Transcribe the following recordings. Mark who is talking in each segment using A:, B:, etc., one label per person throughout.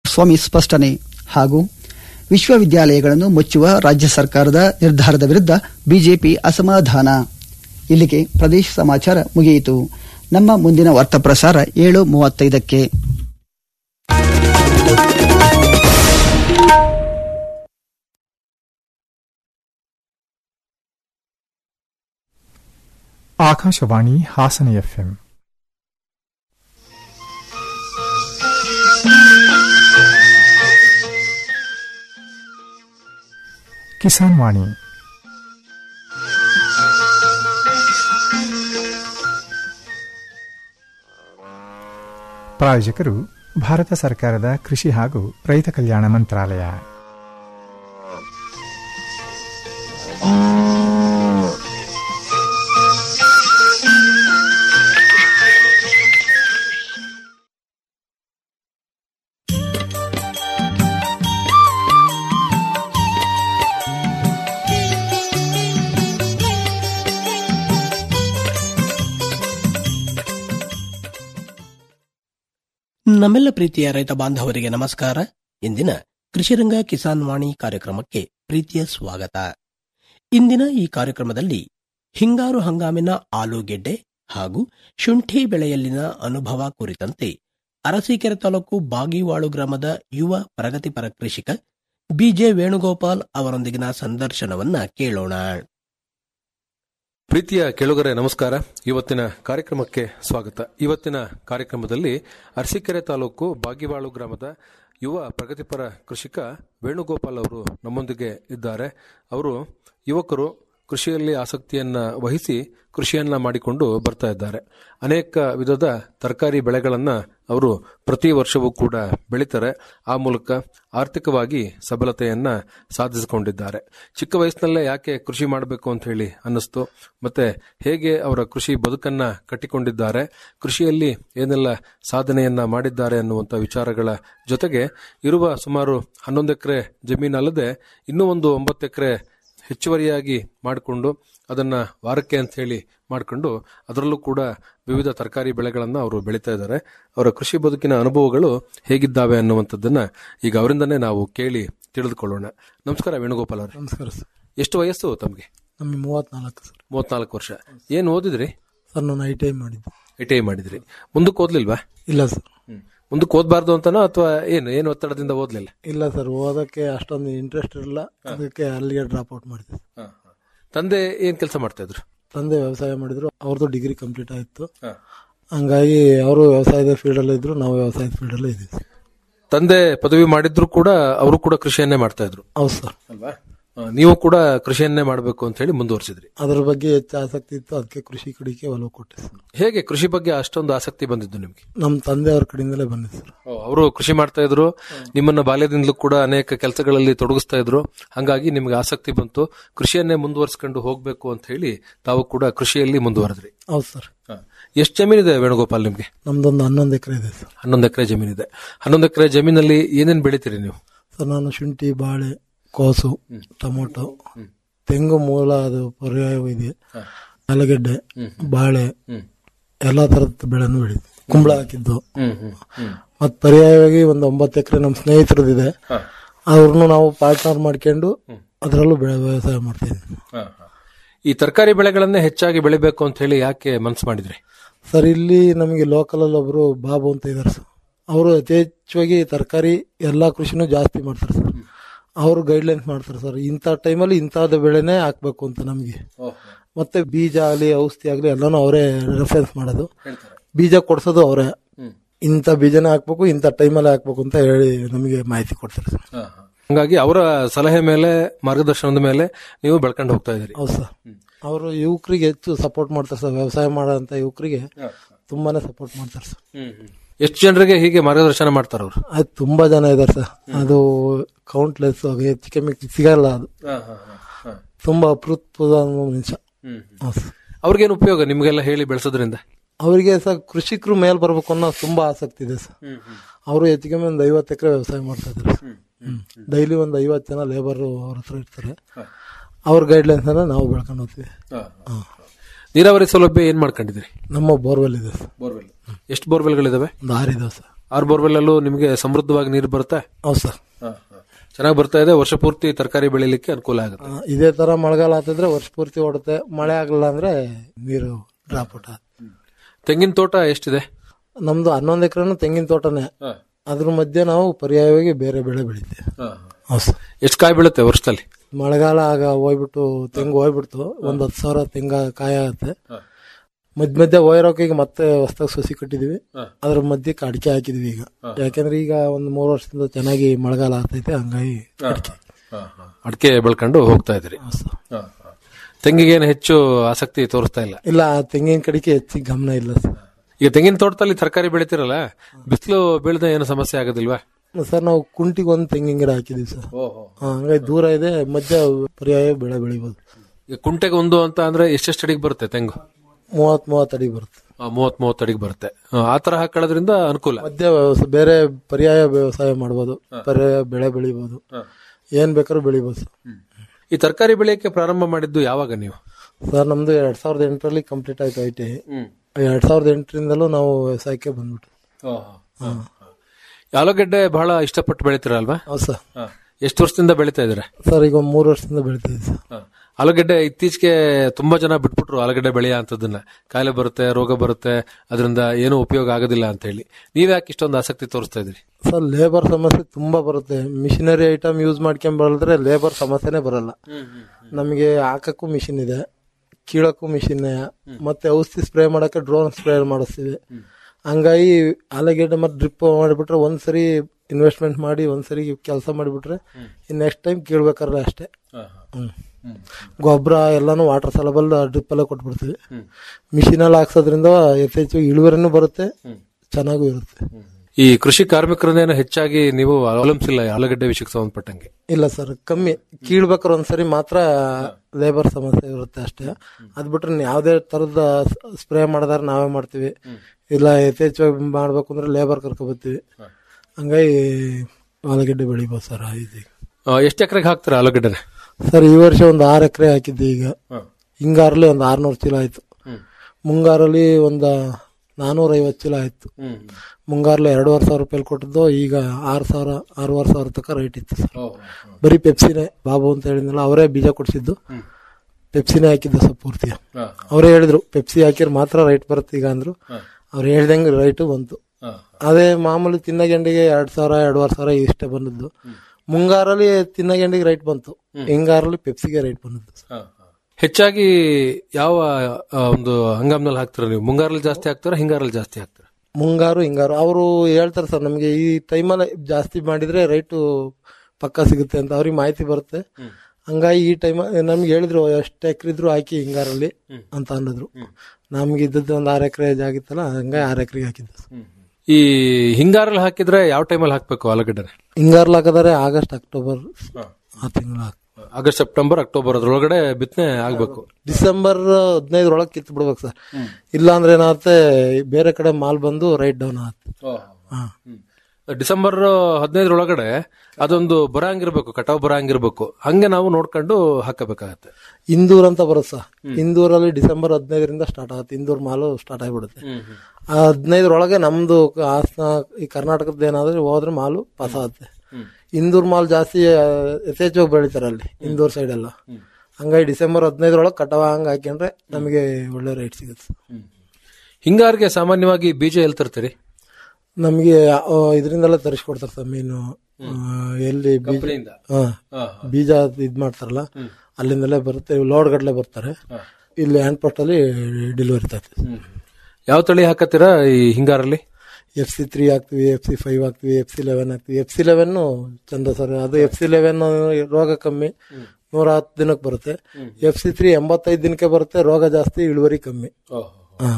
A: ಸ್ವಾಮಿ ಸ್ಪಷ್ಟನೆ ಹಾಗೂ ವಿಶ್ವವಿದ್ಯಾಲಯಗಳನ್ನು ಮುಚ್ಚುವ ರಾಜ್ಯ ಸರ್ಕಾರದ ನಿರ್ಧಾರದ ವಿರುದ್ಧ ಬಿಜೆಪಿ ಅಸಮಾಧಾನ ಇಲ್ಲಿಗೆ ಪ್ರದೇಶ ಸಮಾಚಾರ ಮುಗಿಯಿತು ನಮ್ಮ ಮುಂದಿನ ವಾರ್ತಾ ಪ್ರಸಾರ ಏಳು ಮೂವತ್ತೈದಕ್ಕೆ
B: ಆಕಾಶವಾಣಿ ಹಾಸನ ಎಫ್ಎಂ ಕಿಸಾನ್ ವಾಣಿ ಪ್ರಾಯೋಜಕರು ಭಾರತ ಸರ್ಕಾರದ ಕೃಷಿ ಹಾಗೂ ರೈತ ಕಲ್ಯಾಣ ಮಂತ್ರಾಲಯ
C: ನಮ್ಮೆಲ್ಲ ಪ್ರೀತಿಯ ರೈತ ಬಾಂಧವರಿಗೆ ನಮಸ್ಕಾರ ಇಂದಿನ ಕೃಷಿರಂಗ ಕಿಸಾನ್ ವಾಣಿ ಕಾರ್ಯಕ್ರಮಕ್ಕೆ ಪ್ರೀತಿಯ ಸ್ವಾಗತ ಇಂದಿನ ಈ ಕಾರ್ಯಕ್ರಮದಲ್ಲಿ ಹಿಂಗಾರು ಹಂಗಾಮಿನ ಆಲೂಗೆಡ್ಡೆ ಹಾಗೂ ಶುಂಠಿ ಬೆಳೆಯಲ್ಲಿನ ಅನುಭವ ಕುರಿತಂತೆ ಅರಸೀಕೆರೆ ತಾಲೂಕು ಬಾಗಿವಾಳು ಗ್ರಾಮದ ಯುವ ಪ್ರಗತಿಪರ ಕೃಷಿಕ ಬಿಜೆ ವೇಣುಗೋಪಾಲ್ ಅವರೊಂದಿಗಿನ ಸಂದರ್ಶನವನ್ನ ಕೇಳೋಣ
D: ಪ್ರೀತಿಯ ಕೆಳುಗರೆ ನಮಸ್ಕಾರ ಇವತ್ತಿನ ಕಾರ್ಯಕ್ರಮಕ್ಕೆ ಸ್ವಾಗತ ಇವತ್ತಿನ ಕಾರ್ಯಕ್ರಮದಲ್ಲಿ ಅರಸೀಕೆರೆ ತಾಲೂಕು ಬಾಗಿವಾಳು ಗ್ರಾಮದ ಯುವ ಪ್ರಗತಿಪರ ಕೃಷಿಕ ವೇಣುಗೋಪಾಲ್ ಅವರು ನಮ್ಮೊಂದಿಗೆ ಇದ್ದಾರೆ ಅವರು ಯುವಕರು ಕೃಷಿಯಲ್ಲಿ ಆಸಕ್ತಿಯನ್ನ ವಹಿಸಿ ಕೃಷಿಯನ್ನ ಮಾಡಿಕೊಂಡು ಬರ್ತಾ ಇದ್ದಾರೆ ಅನೇಕ ವಿಧದ ತರಕಾರಿ ಬೆಳೆಗಳನ್ನ ಅವರು ಪ್ರತಿ ವರ್ಷವೂ ಕೂಡ ಬೆಳೀತಾರೆ ಆ ಮೂಲಕ ಆರ್ಥಿಕವಾಗಿ ಸಬಲತೆಯನ್ನ ಸಾಧಿಸಿಕೊಂಡಿದ್ದಾರೆ ಚಿಕ್ಕ ವಯಸ್ಸಿನಲ್ಲೇ ಯಾಕೆ ಕೃಷಿ ಮಾಡಬೇಕು ಅಂತ ಹೇಳಿ ಅನ್ನಿಸ್ತು ಮತ್ತೆ ಹೇಗೆ ಅವರ ಕೃಷಿ ಬದುಕನ್ನ ಕಟ್ಟಿಕೊಂಡಿದ್ದಾರೆ ಕೃಷಿಯಲ್ಲಿ ಏನೆಲ್ಲ ಸಾಧನೆಯನ್ನ ಮಾಡಿದ್ದಾರೆ ಅನ್ನುವಂಥ ವಿಚಾರಗಳ ಜೊತೆಗೆ ಇರುವ ಸುಮಾರು ಹನ್ನೊಂದು ಎಕರೆ ಜಮೀನಲ್ಲದೆ ಇನ್ನೂ ಒಂದು ಒಂಬತ್ತು ಎಕರೆ ಹೆಚ್ಚುವರಿಯಾಗಿ ಮಾಡಿಕೊಂಡು ಅದನ್ನ ವಾರಕ್ಕೆ ಅಂತ ಹೇಳಿ ಮಾಡಿಕೊಂಡು ಅದರಲ್ಲೂ ಕೂಡ ವಿವಿಧ ತರಕಾರಿ ಬೆಳೆಗಳನ್ನ ಅವರು ಬೆಳೀತಾ ಇದ್ದಾರೆ ಅವರ ಕೃಷಿ ಬದುಕಿನ ಅನುಭವಗಳು ಹೇಗಿದ್ದಾವೆ ಅನ್ನುವಂಥದ್ದನ್ನ ಈಗ ಅವರಿಂದನೇ ನಾವು ಕೇಳಿ ತಿಳಿದುಕೊಳ್ಳೋಣ ನಮಸ್ಕಾರ ವೇಣುಗೋಪಾಲ್ ಅವರೇ
E: ನಮಸ್ಕಾರ ಸರ್
D: ಎಷ್ಟು ವಯಸ್ಸು ತಮಗೆ
E: ನಮಗೆ ಮೂವತ್ನಾಲ್ಕು ಸರ್
D: ಮೂವತ್ನಾಲ್ಕು ವರ್ಷ ಏನು ಓದಿದ್ರಿ
E: ಸರ್ ನಾನು ಐ ಟಿ ಐ ಮಾಡಿದ್ದೆ
D: ಐ ಟಿ ಐ ಮಾಡಿದ್ರಿ ಮುಂದಕ್ಕೆ ಓದ್ಲಿಲ್ವಾ
E: ಇಲ್ಲ ಸರ್
D: ಮುಂದಕ್ಕೆ ಓದ್ಬಾರ್ದು ಅಂತನೋ ಅಥವಾ ಏನು ಏನು ಒತ್ತಡದಿಂದ ಓದ್ಲಿಲ್ಲ
E: ಇಲ್ಲ ಸರ್ ಓದಕ್ಕೆ ಅಷ್ಟೊಂದು ಇಂಟ್ರೆಸ್ಟ್ ಇರಲಿಲ್ಲ ಅದಕ್ಕೆ ಅಲ್ಲಿಗೆ ಡ್ರಾಪ್ ಔಟ್ ಮಾಡಿದ್ದೆ
D: ತಂದೆ ಏನ್ ಕೆಲಸ ಮಾಡ್ತಾ ಇದ್ರು
E: ತಂದೆ ವ್ಯವಸಾಯ ಮಾಡಿದ್ರು ಅವ್ರದ್ದು ಡಿಗ್ರಿ ಕಂಪ್ಲೀಟ್ ಆಯಿತು ಹಂಗಾಗಿ ಅವರು ವ್ಯವಸಾಯದ ಫೀಲ್ಡಲ್ಲೇ ಇದ್ರು ನಾವು ವ್ಯವಸಾಯದ ಫೀಲ್ಡಲ್ಲೇ ಇದ್ದೀವಿ ಸರ್.
D: ತಂದೆ ಪದವಿ ಮಾಡಿದ್ರು ಕೂಡ ಅವರು ಕೂಡ ಕೃಷಿಯನ್ನೇ ಮಾಡ್ತಾ ಇದ್ರು
E: ಹೌದು ಸರ್
D: ಅಲ್ವಾ ಆ, ನೀವು ಕೂಡ ಕೃಷಿಯನ್ನೇ ಮಾಡಬೇಕು ಅಂತ ಹೇಳಿ ಮುಂದುವರಿಸಿದ್ರಿ
E: ಅದ್ರ ಬಗ್ಗೆ ಹೆಚ್ಚು ಆಸಕ್ತಿ ಇತ್ತು ಅದಕ್ಕೆ ಕೃಷಿ ಕಡೆಗೆ ಒಲವು ಕೊಟ್ಟೆ ಸರ್
D: ಹೇಗೆ ಕೃಷಿ ಬಗ್ಗೆ ಅಷ್ಟೊಂದು ಆಸಕ್ತಿ ಬಂದಿದ್ದು ನಿಮ್ಗೆ
E: ನಮ್ಮ ತಂದೆ ಅವ್ರ ಕಡೆಯಿಂದಲೇ ಬಂದಿದೆ ಸರ್
D: ಅವರು ಕೃಷಿ ಮಾಡ್ತಾ ಇದ್ರು ನಿಮ್ಮನ್ನ ಬಾಲ್ಯದಿಂದಲೂ ಕೂಡ ಅನೇಕ ಕೆಲಸಗಳಲ್ಲಿ ತೊಡಗಿಸ್ತಾ ಇದ್ರು ಹಂಗಾಗಿ ನಿಮ್ಗೆ ಆಸಕ್ತಿ ಬಂತು ಕೃಷಿಯನ್ನೇ ಮುಂದುವರಿಸ್ಕೊಂಡು ಹೋಗ್ಬೇಕು ಅಂತ ಹೇಳಿ ತಾವು ಕೂಡ ಕೃಷಿಯಲ್ಲಿ ಮುಂದುವರೆದ್ರಿ
E: ಹೌದು ಸರ್
D: ಎಷ್ಟು ಜಮೀನಿದೆ ವೇಣುಗೋಪಾಲ್ ನಿಮ್ಗೆ
E: ನಮ್ದೊಂದು ಹನ್ನೊಂದು ಎಕರೆ ಇದೆ ಸರ್
D: ಹನ್ನೊಂದು ಎಕರೆ ಜಮೀನಿದೆ ಹನ್ನೊಂದು ಎಕರೆ ಜಮೀನಲ್ಲಿ ಏನೇನ್ ಬೆಳಿತೀರಿ ನೀವು
E: ಸರ್ ನಾನು ಶುಂಠಿ ಬಾಳೆ ಕೋಸು ಟೊಮೊಟೊ ತೆಂಗು ಮೂಲ ಅದು ಪರ್ಯಾಯ ಇದೆ ಆಲೂಗೆಡ್ಡೆ ಬಾಳೆ ಎಲ್ಲಾ ತರದ ಬೆಳೆನೂ ಬೆಳಿತೀವಿ ಕುಂಬಳ ಹಾಕಿದ್ದು ಮತ್ ಪರ್ಯಾಯವಾಗಿ ಒಂದು ಒಂಬತ್ತು ಎಕರೆ ನಮ್ಮ ಸ್ನೇಹಿತರದಿದೆ ಅವ್ರನ್ನು ನಾವು ಪಾರ್ಟ್ನರ್ ಮಾಡ್ಕೊಂಡು ಅದರಲ್ಲೂ ಬೆಳೆ ವ್ಯವಸಾಯ ಮಾಡ್ತೀವಿ
D: ಈ ತರಕಾರಿ ಬೆಳೆಗಳನ್ನೇ ಹೆಚ್ಚಾಗಿ ಬೆಳಿಬೇಕು ಅಂತ ಹೇಳಿ ಯಾಕೆ ಮನ್ಸು ಮಾಡಿದ್ರಿ
E: ಸರ್ ಇಲ್ಲಿ ನಮಗೆ ಲೋಕಲ್ ಅಲ್ಲಿ ಒಬ್ರು ಬಾಬು ಅಂತ ಇದಾರೆ ಸರ್ ಅವರು ಯಥೇಚ್ಛವಾಗಿ ತರಕಾರಿ ಎಲ್ಲಾ ಕೃಷಿನೂ ಜಾಸ್ತಿ ಮಾಡ್ತಾರೆ ಸರ್ ಅವರು ಗೈಡ್ಲೈನ್ಸ್ ಮಾಡ್ತಾರೆ ಸರ್ ಇಂಥ ಟೈಮಲ್ಲಿ ಇಂಥದ್ದು ಬೆಳೆನೇ ಹಾಕ್ಬೇಕು ಅಂತ ನಮಗೆ ಮತ್ತೆ ಬೀಜ ಆಗಲಿ ಔಷಧಿ ಆಗಲಿ ಎಲ್ಲಾನು ಅವರೇ ರೆಫರೆನ್ಸ್ ಮಾಡೋದು ಬೀಜ ಕೊಡ್ಸೋದು ಅವರೇ ಇಂಥ ಬೀಜನೇ ಹಾಕ್ಬೇಕು ಇಂಥ ಟೈಮಲ್ಲಿ ಹಾಕ್ಬೇಕು ಅಂತ ಹೇಳಿ ನಮಗೆ ಮಾಹಿತಿ ಕೊಡ್ತಾರೆ ಸರ್
D: ಹಂಗಾಗಿ ಅವರ ಸಲಹೆ ಮೇಲೆ ಮಾರ್ಗದರ್ಶನದ ಮೇಲೆ ನೀವು ಬೆಳ್ಕೊಂಡು ಹೋಗ್ತಾ ಇದ್ದೀರಿ
E: ಹೌದು ಸರ್ ಅವರು ಯುವಕರಿಗೆ ಹೆಚ್ಚು ಸಪೋರ್ಟ್ ಮಾಡ್ತಾರೆ ಸರ್ ವ್ಯವಸಾಯ ಮಾಡೋಂಥ ಯುವಕರಿಗೆ ತುಂಬಾನೇ ಸಪೋರ್ಟ್ ಮಾಡ್ತಾರೆ ಸರ್
D: ಎಷ್ಟು ಜನರಿಗೆ ಹೀಗೆ ಮಾರ್ಗದರ್ಶನ ಮಾಡ್ತಾರ ಅವರು
E: ಅದು ತುಂಬಾ ಜನ ಇದಾರೆ ಸರ್ ಅದು ಕೌಂಟ್ಲೆಸ್ ಹೆಚ್ಚು ಕಮ್ಮಿ ಸಿಗಲ್ಲ ಅದು ತುಂಬಾ ಅಪರೂಪದ ಮನುಷ್ಯ ಹೌದು ಸರ್.
D: ಅವ್ರಿಗೇನು ಉಪಯೋಗ ನಿಮ್ಗೆಲ್ಲ ಹೇಳಿ ಬೆಳೆಸೋದ್ರಿಂದ
E: ಅವರಿಗೆ ಸರ್ ಕೃಷಿಕರು ಮೇಲ್ ಬರ್ಬೇಕು ಅನ್ನೋ ತುಂಬಾ ಆಸಕ್ತಿ ಇದೆ ಸರ್ ಅವರು ಹೆಚ್ಚು ಕಮ್ಮಿ ಒಂದು ಐವತ್ತು ಎಕರೆ ವ್ಯವಸಾಯ ಮಾಡ್ತಾ ಇದ್ದಾರೆ ಡೈಲಿ ಒಂದು ಐವತ್ತು ಜನ ಲೇಬರ್ ಅವ್ರ ಹತ್ರ ಇರ್ತಾರೆ ಅವ್ರ ಗೈಡ್ಲೈನ್ಸ್ ಅನ್ನ ನಾವು ಬೆಳ್ಕೊಂಡು ಹೋಗ್ತೀವಿ ಹಾ.
D: ನೀರಾವರಿ ಸೌಲಭ್ಯ ಏನ್ ಮಾಡ್ಕೊಂಡಿದ್ರಿ
E: ನಮ್ಮ ಬೋರ್ವೆಲ್ ಇದೆ ಸರ್
D: ಎಷ್ಟು ಬೋರ್ವೆಲ್ಗಳಿದಾವೆ
E: ಒಂದು ಆರು ಇದಾವೆ ಸರ್
D: ಆರ್ ಬೋರ್ವೆಲ್ ಅಲ್ಲೂ ನಿಮಗೆ ಸಮೃದ್ಧವಾಗಿ ನೀರು ಬರುತ್ತೆ
E: ಹೌದು ಸರ್
D: ಚೆನ್ನಾಗಿ ಬರ್ತಾ ಇದೆ ವರ್ಷ ಪೂರ್ತಿ ತರಕಾರಿ ಬೆಳಿಲಿಕ್ಕೆ ಅನುಕೂಲ ಆಗುತ್ತೆ
E: ಆ, ಇದೇ ತರ ಮಳೆಗಾಲ ಆಗ್ತಿದ್ರೆ ವರ್ಷ ಪೂರ್ತಿ ಓಡುತ್ತೆ ಮಳೆ ಆಗಲಿಲ್ಲ ಅಂದ್ರೆ ನೀರು ಡ್ರಾಪ್ ಔಟ್ ಆಗುತ್ತೆ
D: ತೆಂಗಿನ ತೋಟ ಎಷ್ಟಿದೆ
E: ನಮ್ದು ಹನ್ನೊಂದು ಎಕರೆನು ತೆಂಗಿನ ತೋಟನೇ ಅದ್ರ ಮಧ್ಯೆ ನಾವು ಪರ್ಯಾಯವಾಗಿ ಬೇರೆ ಬೆಳೆ ಬೆಳಿತೀವಿ ಹೌದು ಸರ್
D: ಎಷ್ಟು ಕಾಯಿ ಬೀಳುತ್ತೆ ವರ್ಷದಲ್ಲಿ
E: ಮಳೆಗಾಲ ಆಗ ಹೋಗ್ಬಿಟ್ಟು ತೆಂಗು ಹೋಗ್ಬಿಡ್ತು ಒಂದ್ ಹತ್ತು ಸಾವಿರ ತೆಂಗ ಕಾಯಿ ಆಗತ್ತೆ ಮಧ್ಯ ಮಧ್ಯ ಹೋಗಿರೋಕೆ ಈಗ ಮತ್ತೆ ಹೊಸದಾಗಿ ಸಸಿ ಕಟ್ಟಿದೀವಿ ಅದ್ರ ಮಧ್ಯಕ್ಕೆ ಅಡಿಕೆ ಹಾಕಿದ್ವಿ ಈಗ ಯಾಕಂದ್ರೆ ಈಗ ಒಂದ್ ಮೂರು ವರ್ಷದಿಂದ ಚೆನ್ನಾಗಿ ಮಳೆಗಾಲ ಆಗ್ತೈತೆ ಹಂಗಾಗಿ ಅಡಿಕೆ
D: ಅಡಿಕೆ ಬೆಳ್ಕೊಂಡು ಹೋಗ್ತಾ ಇದ್ರಿ
E: ಹೌದು ಸರ್.
D: ತೆಂಗಿಗೇನು ಹೆಚ್ಚು ಆಸಕ್ತಿ ತೋರಿಸ್ತಾ ಇಲ್ಲ
E: ಇಲ್ಲ ಆ ತೆಂಗಿನ ಕಡೆಗೆ ಹೆಚ್ಚಿಗೆ ಗಮನ ಇಲ್ಲ ಸರ್
D: ಈಗ ತೆಂಗಿನ ತೋಟದಲ್ಲಿ ತರಕಾರಿ ಬೆಳಿತಿರಲ್ಲ ಬಿಸಿಲು ಬೀಳದೆ ಏನು ಸಮಸ್ಯೆ ಆಗೋದಿಲ್ವಾ
E: ಸರ್ ನಾವು ಕುಂಟಿಗೆ ಒಂದು ತೆಂಗಿನ ಗಿಡ ಹಾಕಿದೀವಿ ಸರ್ ಹಾ, ಹಂಗಾಗಿ ದೂರ ಇದೆ ಮಧ್ಯ ಪರ್ಯಾಯ ಬೆಳೆ ಬೆಳಿಬೋದು
D: ಈಗ ಕುಂಟೆಗೆ ಒಂದು ಅಂತ ಅಂದ್ರೆ ಎಷ್ಟೆಷ್ಟು ಅಡಿಗೆ ಬರುತ್ತೆ ತೆಂಗು
E: ಮೂವತ್ ಮೂವತ್ತು ಅಡಿ ಬರುತ್ತೆ
D: ಆ, ಮೂವತ್ ಮೂವತ್ತು ಅಡಿಗೆ ಬರುತ್ತೆ ಆ, ಆ ತರ ಹಾಕೊಳ್ಳೋದ್ರಿಂದ ಅನುಕೂಲ
E: ಮಧ್ಯ ವ್ಯವಸಾಯ ಬೇರೆ ಪರ್ಯಾಯ ವ್ಯವಸಾಯ ಮಾಡ್ಬೋದು ಪರ್ಯಾಯ ಬೆಳೆ ಬೆಳಿಬೋದು ಏನ್ ಬೇಕಾದ್ರೂ ಬೆಳಿಬೋದು ಸರ್.
D: ಈ ತರಕಾರಿ ಬೆಳೆಯಕ್ಕೆ ಪ್ರಾರಂಭ ಮಾಡಿದ್ದು ಯಾವಾಗ ನೀವು
E: ಸರ್ ನಮ್ದು ಎರಡ್ ಸಾವಿರದ ಎಂಟರಲ್ಲಿ ಕಂಪ್ಲೀಟ್ ಆಯ್ತು ಐ ಟಿ ಎರಡ್ ಸಾವಿರದ ಎಂಟರಿಂದಲೂ ನಾವು ವ್ಯವಸಾಯಕ್ಕೆ ಬಂದ್ಬಿಟ್ಟು
D: ಆಲೂಗಡ್ಡೆ ಬಹಳ ಇಷ್ಟಪಟ್ಟು ಬೆಳಿತೀರಲ್ವಾ
E: ಹೌದು ಸರ್
D: ಎಷ್ಟು ವರ್ಷದಿಂದ ಬೆಳಿತಾ ಇದ್ದೀರಾ
E: ಸರ್ ಈಗ ಒಂದ್ ಮೂರು ವರ್ಷದಿಂದ ಬೆಳಿತಿದ್ದೀವಿ ಸರ್
D: ಆಲೂಗಡ್ಡೆ ಇತ್ತೀಚೆಗೆ ತುಂಬಾ ಜನ ಬಿಟ್ಬಿಟ್ರು ಆಲೂಗಡ್ಡೆ ಬೆಳೆಯ ಅಂತದನ್ನ ಕಾಯಿಲೆ ಬರುತ್ತೆ ರೋಗ ಬರುತ್ತೆ ಅದರಿಂದ ಏನೂ ಉಪಯೋಗ ಆಗೋದಿಲ್ಲ ಅಂತ ಹೇಳಿ ನೀವ್ಯಾಕೆ ಇಷ್ಟೊಂದು ಆಸಕ್ತಿ ತೋರಿಸ್ತಾ ಇದ್ರಿ
E: ಸರ್ ಲೇಬರ್ ಸಮಸ್ಯೆ ತುಂಬಾ ಬರುತ್ತೆ ಮಿಷಿನರಿ ಐಟಮ್ ಯೂಸ್ ಮಾಡ್ಕೊಂಡ್ ಬರಲ್ದ್ರೆ ಲೇಬರ್ ಸಮಸ್ಯೆನೇ ಬರಲ್ಲ ನಮಗೆ ಹಾಕಕ್ಕೂ ಮಿಷಿನ್ ಇದೆ ಕೀಳಕ್ಕೂ ಮಿಷಿನ್ ಮತ್ತೆ ಔಷಧಿ ಸ್ಪ್ರೇ ಮಾಡಕ್ಕೆ ಡ್ರೋನ್ ಸ್ಪ್ರೇ ಮಾಡಿಸ್ತೀವಿ ಹಂಗಾಗಿ ಆಲೂಗೆಡ್ಡೆ ಮತ್ತೆ ಡ್ರಿಪ್ ಮಾಡಿಬಿಟ್ರೆ ಒಂದ್ಸರಿ ಇನ್ವೆಸ್ಟ್ಮೆಂಟ್ ಮಾಡಿ ಒಂದ್ಸರಿ ಕೆಲಸ ಮಾಡಿಬಿಟ್ರೆ ಇನ್ ನೆಕ್ಸ್ಟ್ ಟೈಮ್ ಕೀಳ್ಬೇಕಾದ್ರೆ ಅಷ್ಟೇ ಹ್ಮ್ ಗೊಬ್ಬರ ಎಲ್ಲಾನು ವಾಟರ್ ಸಲಬಲ್ ಡ್ರಿಪ್ ಎಲ್ಲ ಕೊಟ್ಬಿಡ್ತೀವಿ ಮಿಷಿನ್ ಅಲ್ಲಿ ಹಾಕ್ಸೋದ್ರಿಂದ ಯಥೇಚ್ಛ ಇಳುವರಿನೂ ಬರುತ್ತೆ ಚೆನ್ನಾಗೂ ಇರುತ್ತೆ
D: ಈ ಕೃಷಿ ಕಾರ್ಮಿಕರನ್ನೇನು ಹೆಚ್ಚಾಗಿ ನೀವು ಅವಲಂಬಿಸಿಲ್ಲ ಆಲೂಗಡ್ಡೆ ವಿಷಯಕ್ಕೆ ಸಂಬಂಧಪಟ್ಟಂಗೆ
E: ಇಲ್ಲ ಸರ್ ಕಮ್ಮಿ ಕೀಳ್ಬೇಕಾದ್ರೆ ಒಂದ್ಸರಿ ಮಾತ್ರ ಲೇಬರ್ ಸಮಸ್ಯೆ ಇರುತ್ತೆ ಅಷ್ಟೇ ಅದ್ ಬಿಟ್ರೆ ಯಾವ್ದೇ ತರದ ಸ್ಪ್ರೇ ಮಾಡಿದಾರೆ ನಾವೇ ಮಾಡ್ತೀವಿ ಇಲ್ಲ ಯಥೇಚ್ಛವಾಗಿ ಮಾಡ್ಬೇಕು ಅಂದ್ರೆ ಲೇಬರ್ ಕರ್ಕೊಬತ್ತೀವಿ ಹಂಗಾಗಿ ಆಲೂಗಡ್ಡೆ ಬೆಳಿಬೋದು ಸರ್ ಈಸಿ
D: ಎಷ್ಟು ಎಕರೆಗೆ ಹಾಕ್ತೀರಾ ಆಲೂಗಡ್ಡೆನ
E: ಸರ್ ಈ ವರ್ಷ ಒಂದು ಆರು ಎಕರೆ ಹಾಕಿದ್ದೆ ಈಗ ಹಿಂಗಾರಲ್ಲಿ ಒಂದು ಆರ್ನೂರು ಚೀಲ ಆಯ್ತು ಮುಂಗಾರಲ್ಲಿ ಒಂದು ನಾನೂರ ಐವತ್ತು ಚೀಲ ಆಯ್ತು ಮುಂಗಾರಲ್ಲಿ ಎರಡೂವರೆ ಸಾವಿರ ರೂಪಾಯಿ ಕೊಟ್ಟಿದ್ದು ಈಗ ಆರು ಸಾವಿರ ಆರೂವರೆ ಸಾವಿರ ತನಕ ರೇಟ್ ಇತ್ತು ಸರ್ ಬರೀ ಪೆಪ್ಸಿನೇ ಬಾಬು ಅಂತ ಹೇಳಿದ್ನಲ್ಲ ಅವರೇ ಬೀಜ ಕೊಡಿಸಿದ್ದು ಪೆಪ್ಸಿನೇ ಹಾಕಿದ್ದ ಸರ್ ಪೂರ್ತಿ ಅವರೇ ಹೇಳಿದ್ರು ಪೆಪ್ಸಿ ಹಾಕಿದ್ರೆ ಮಾತ್ರ ರೈಟ್ ಬರುತ್ತೆ ಈಗ ಅಂದ್ರು ಅವ್ರು ಹೇಳ್ದಂಗೆ ರೈಟು ಬಂತು ಅದೇ ಮಾಮೂಲಿ ತಿನ್ನ ಗೆಂಡಿಗೆ ಎರಡ್ ಸಾವಿರ ಎರಡೂವರೆ ಸಾವಿರ ಇಷ್ಟೇ ಬಂದದ್ದು ಮುಂಗಾರಲ್ಲಿ ತಿನ್ನ ಗೆಂಡಿಗೆ ರೈಟ್ ಬಂತು ಹಿಂಗಾರಲ್ಲಿ ಪೆಪ್ಸಿಗೆ ರೈಟ್ ಬಂದದ್ದು
D: ಹೆಚ್ಚಾಗಿ ಯಾವ ಆ, ಒಂದು ಹಂಗಾಮ್ನಲ್ಲಿ ಹಾಕ್ತೀರಾ ನೀವು ಮುಂಗಾರಲ್ಲಿ ಜಾಸ್ತಿ ಹಾಕ್ತೀರಾ ಹಿಂಗಾರಲ್ಲಿ ಜಾಸ್ತಿ ಹಾಕ್ತೀರಾ
E: ಮುಂಗಾರು ಹಿಂಗಾರು ಅವರು ಹೇಳ್ತಾರೆ ಸರ್ ನಮಗೆ ಈ ಟೈಮಲ್ಲಿ ಜಾಸ್ತಿ ಮಾಡಿದ್ರೆ ರೈಟು ಪಕ್ಕ ಸಿಗುತ್ತೆ ಅಂತ ಅವ್ರಿಗೆ ಮಾಹಿತಿ ಬರುತ್ತೆ ಹಂಗಾಗಿ ಈ ಟೈಮ್ ನಮ್ಗೆ ಹೇಳಿದ್ರು ಎಷ್ಟು ಎಕರೆ ಇದ್ರು ಹಾಕಿ ಹಿಂಗಾರಲ್ಲಿ ಅಂತ ಅನ್ನೋದ್ರು ನಮ್ಗೆ ಇದ್ದದ್ದು ಒಂದು ಆರು ಎಕರೆ ಆಗಿತ್ತಲ್ಲ ಹಂಗಾಗಿ ಆರು ಎಕರೆಗೆ ಹಾಕಿದ್ದು
D: ಈ ಹಿಂಗಾರಲ್ಲಿ ಹಾಕಿದ್ರೆ ಯಾವ ಟೈಮಲ್ಲಿ ಹಾಕ್ಬೇಕು ಆಲೂಗಡ್ಡೆ
E: ಹಿಂಗಾರಲ್ಲಿ ಹಾಕಿದ್ರೆ ಆಗಸ್ಟ್ ಅಕ್ಟೋಬರ್ ಆ ತಿಂಗಳು ಹಾಕ್
D: ಆಗಸ್ಟ್ ಸೆಪ್ಟೆಂಬರ್ ಅಕ್ಟೋಬರ್ ಅದ್ರೊಳಗಡೆ ಬಿತ್ತನೆ ಆಗ್ಬೇಕು
E: ಡಿಸೆಂಬರ್ ಹದಿನೈದರೊಳಗೆ ಕಿತ್ತು ಬಿಡ್ಬೇಕು ಸರ್ ಇಲ್ಲ ಅಂದ್ರೆ ಏನಾಗುತ್ತೆ ಬೇರೆ ಕಡೆ ಮಾಲ್ ಬಂದು ರೈಟ್ ಡೌನ್ ಆಗುತ್ತೆ ಹಾ
D: ಡಿಸೆಂಬರ್ ಹದಿನೈದರೊಳಗಡೆ ಅದೊಂದು ಬರಂಗಿರ್ಬೇಕು ಕಟಾವ್ ಬರಂಗಿರ್ಬೇಕು ಹಂಗೆ ನಾವು ನೋಡ್ಕೊಂಡು ಹಾಕಬೇಕಾಗತ್ತೆ
E: ಇಂದೂರ್ ಅಂತ ಬರುತ್ತೆ ಸರ್ ಇಂದೂರಲ್ಲಿ ಡಿಸೆಂಬರ್ ಹದಿನೈದರಿಂದ ಸ್ಟಾರ್ಟ್ ಆಗುತ್ತೆ ಇಂದೂರ್ ಮಾಲು ಸ್ಟಾರ್ಟ್ ಆಗಿಬಿಡುತ್ತೆ ಆ ಹದಿನೈದರೊಳಗೆ ನಮ್ದು ಹಾಸನ ಈ ಕರ್ನಾಟಕದ ಏನಾದ್ರೆ ಹೋದ್ರೆ ಮಾಲು ಪಾಸ್ ಆಗುತ್ತೆ ಇಂದೂರ್ ಮಾಲ್ ಜಾಸ್ತಿ ಆ, ಯಥೇಚ್ಛವಾಗಿ ಬೆಳಿತಾರೆ ಅಲ್ಲಿ ಇಂದೂರ್ ಸೈಡ್ ಎಲ್ಲ ಹಂಗಾಗಿ ಡಿಸೆಂಬರ್ ಹದಿನೈದರೊಳಗೆ ಕಟಾವ ಹಂಗ ಹಾಕೊಂಡ್ರೆ ನಮಗೆ ಒಳ್ಳೆ ರೇಟ್ ಸಿಗುತ್ತೆ ಸರ್.
D: ಹಿಂಗಾರಿಗೆ ಸಾಮಾನ್ಯವಾಗಿ ಬೀಜ ಎಲ್ಲಿ ತರ್ತೀರಿ
E: ನಮಗೆ ಇದರಿಂದಲೇ ತರಿಸ್ಕೊಡ್ತಾರೆ ಸರ್ ಮೀನು ಆ, ಎಲ್ಲಿ ಬೀಜ ಹಾ ಬೀಜ ಇದ್ ಮಾಡ್ತಾರಲ್ಲ ಅಲ್ಲಿಂದಲೇ ಬರುತ್ತೆ ಲೋಡ್ ಗಟ್ಲೆ ಬರ್ತಾರೆ ಇಲ್ಲಿ ಹ್ಯಾಂಡ್ ಪೋಸ್ಟ್ ಅಲ್ಲಿ ಡೆಲಿವರಿ ತರ್ತೀವಿ
D: ಯಾವ ತಳಿ ಹಾಕತ್ತೀರಾ ಈ ಹಿಂಗಾರಲ್ಲಿ
E: ಎಫ್ ಸಿ ತ್ರೀ ಹಾಕ್ತಿವಿ ಎಫ್ ಸಿ ಫೈವ್ ಹಾಕ್ತಿವಿ ಎಫ್ ಸಿ ಲೆವೆನ್ ಹಾಕ್ತಿವಿ ಎಫ್ ಸಿ ಲೆವೆನ್ ಚಂದ ಸರ್ ಅದು ಎಫ್ ಸಿ ಲೆವೆನ್ ರೋಗ ಕಮ್ಮಿ ನೂರ ಹತ್ತು ದಿನಕ್ಕೆ ಬರುತ್ತೆ ಎಫ್ ಸಿ ತ್ರೀ ಎಂಬತ್ತೈದು ದಿನಕ್ಕೆ ಬರುತ್ತೆ ರೋಗ ಜಾಸ್ತಿ ಇಳುವರಿ ಕಮ್ಮಿ ಹಾ.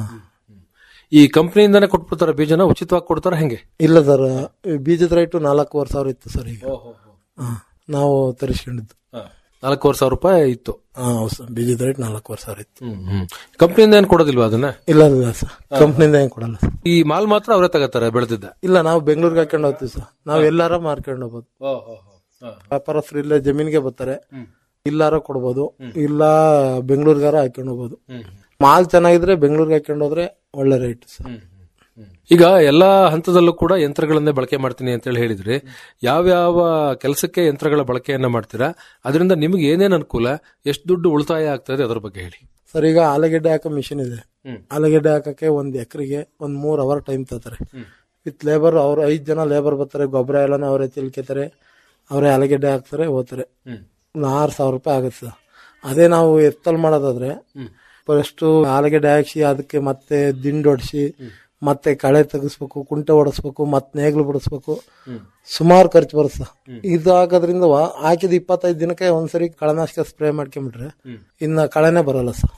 D: ಈ ಕಂಪನಿಯಿಂದಾನೇ ಕೊಟ್ಬಿಡ್ತಾರ ಬೀಜನ ಉಚಿತವಾಗಿ ಕೊಡ್ತಾರ ಹೆಂಗೆ
E: ಇಲ್ಲ ಸರ್ ಬೀಜದ ರೈಟು ನಾಲ್ಕೂವರೆ ಸಾವಿರ ಇತ್ತು ಸರ್ ಈಗ ಹಾ. ನಾವು ತರಿಸ್ಕೊಂಡಿದ್ದು
D: ನಾಲ್ಕೂವರೆ ಸಾವಿರ ರೂಪಾಯಿ ಇತ್ತು
E: ಹಾ ಹೌದು ಸರ್ ಬೀಜದ ರೈಟ್ ನಾಲ್ಕೂವರೆ ಸಾವಿರ ಇತ್ತು
D: ಕಂಪನಿಯಿಂದ ಏನ್ ಕೊಡೋದಿಲ್ವಾ ಅದನ್ನ
E: ಇಲ್ಲ ಇಲ್ಲ ಸರ್ ಕಂಪ್ನಿಯಿಂದ ಏನ್ ಕೊಡಲ್ಲ ಸರ್
D: ಈ ಮಾಲ್ ಮಾತ್ರ ಅವರೇ ತಗೋತಾರೆ ಬೆಳೆದಿದ್ದ
E: ಇಲ್ಲ ನಾವು ಬೆಂಗಳೂರಿಗೆ ಹಾಕೊಂಡು ಹೋಗ್ತೀವಿ ಸರ್ ನಾವು ಎಲ್ಲಾರ ಮಾರ್ಕೊಂಡು ಹೋಗ್ಬೋದು ವ್ಯಾಪಾರಸ್ಥರು ಇಲ್ಲೇ ಜಮೀನ್ಗೆ ಬರ್ತಾರೆ ಇಲ್ಲಾರ ಕೊಡ್ಬೋದು ಇಲ್ಲ ಬೆಂಗಳೂರಿಗಾರ ಹಾಕೊಂಡು ಹೋಗ್ಬೋದು ಮಾಲ್ ಚೆನ್ನಾಗಿದ್ರೆ ಬೆಂಗಳೂರಿಗೆ ಹಾಕೊಂಡು ಹೋದ್ರೆ ಒಳ್ಳೆ ರೇಟ್ ಸರ್
D: ಈಗ ಎಲ್ಲಾ ಹಂತದಲ್ಲೂ ಕೂಡ ಯಂತ್ರಗಳನ್ನೇ ಬಳಕೆ ಮಾಡ್ತೀನಿ ಅಂತ ಹೇಳಿ ಹೇಳಿದ್ರಿ ಯಾವ್ಯಾವ ಕೆಲಸಕ್ಕೆ ಯಂತ್ರಗಳ ಬಳಕೆಯನ್ನ ಮಾಡ್ತೀರಾ ಅದರಿಂದ ನಿಮ್ಗೆ ಏನೇನ್ ಅನುಕೂಲ ಎಷ್ಟು ದುಡ್ಡು ಉಳಿತಾಯ ಆಗ್ತದೆ ಅದ್ರ ಬಗ್ಗೆ ಹೇಳಿ
E: ಸರ್ ಈಗ ಆಲೂಗೆಡ್ಡೆ ಹಾಕೋ ಮಿಷಿನ್ ಇದೆ ಆಲೂಗೆಡ್ಡೆ ಹಾಕಕ್ಕೆ ಒಂದ್ ಎಕರೆಗೆ ಒಂದ್ ಮೂರ್ ಅವರ್ ಟೈಮ್ ತಗೋತಾರೆ ವಿತ್ ಲೇಬರ್ ಅವ್ರು ಐದ್ ಜನ ಲೇಬರ್ ಬರ್ತಾರೆ ಗೊಬ್ಬರ ಎಲ್ಲಾನು ಅವರೇ ತಿಳ್ಕೊತಾರೆ ಅವರೇ ಆಲೂಗೆಡ್ಡೆ ಹಾಕ್ತಾರೆ ಹೋಗ್ತಾರೆ ಒಂದು ಆರು ಸಾವಿರ ರೂಪಾಯಿ ಆಗುತ್ತೆ ಸರ್ ಅದೇ ನಾವು ಎತ್ತಲ್ ಮಾಡೋದಾದ್ರೆ ಫಸ್ಟ್ ಆಲೂಗೆಡ್ಡೆ ಹಾಕ್ಸಿ ಅದಕ್ಕೆ ಮತ್ತೆ ದಿಂಡು ಹೊಡ್ಸಿ ಮತ್ತೆ ಕಳೆ ತೆಗಿಸ್ಬೇಕು ಕುಂಟೆ ಹೊಡಿಸ್ಬೇಕು ಮತ್ತೆ ನೇಗ್ಲು ಬಿಡಿಸ್ಬೇಕು ಸುಮಾರು ಖರ್ಚು ಬರುತ್ತೆ ಸರ್. ಇದು ಹಾಕೋದ್ರಿಂದ ವಾ- ಹಾಕಿದ ಇಪ್ಪತ್ತೈದು ದಿನಕ್ಕೆ ಒಂದ್ಸರಿ ಕಳೆನಾಶಕ ಸ್ಪ್ರೇ ಮಾಡ್ಕೊಂಡ್ಬಿಟ್ರೆ ಇನ್ನ ಕಳೆನೇ ಬರಲ್ಲ ಸರ್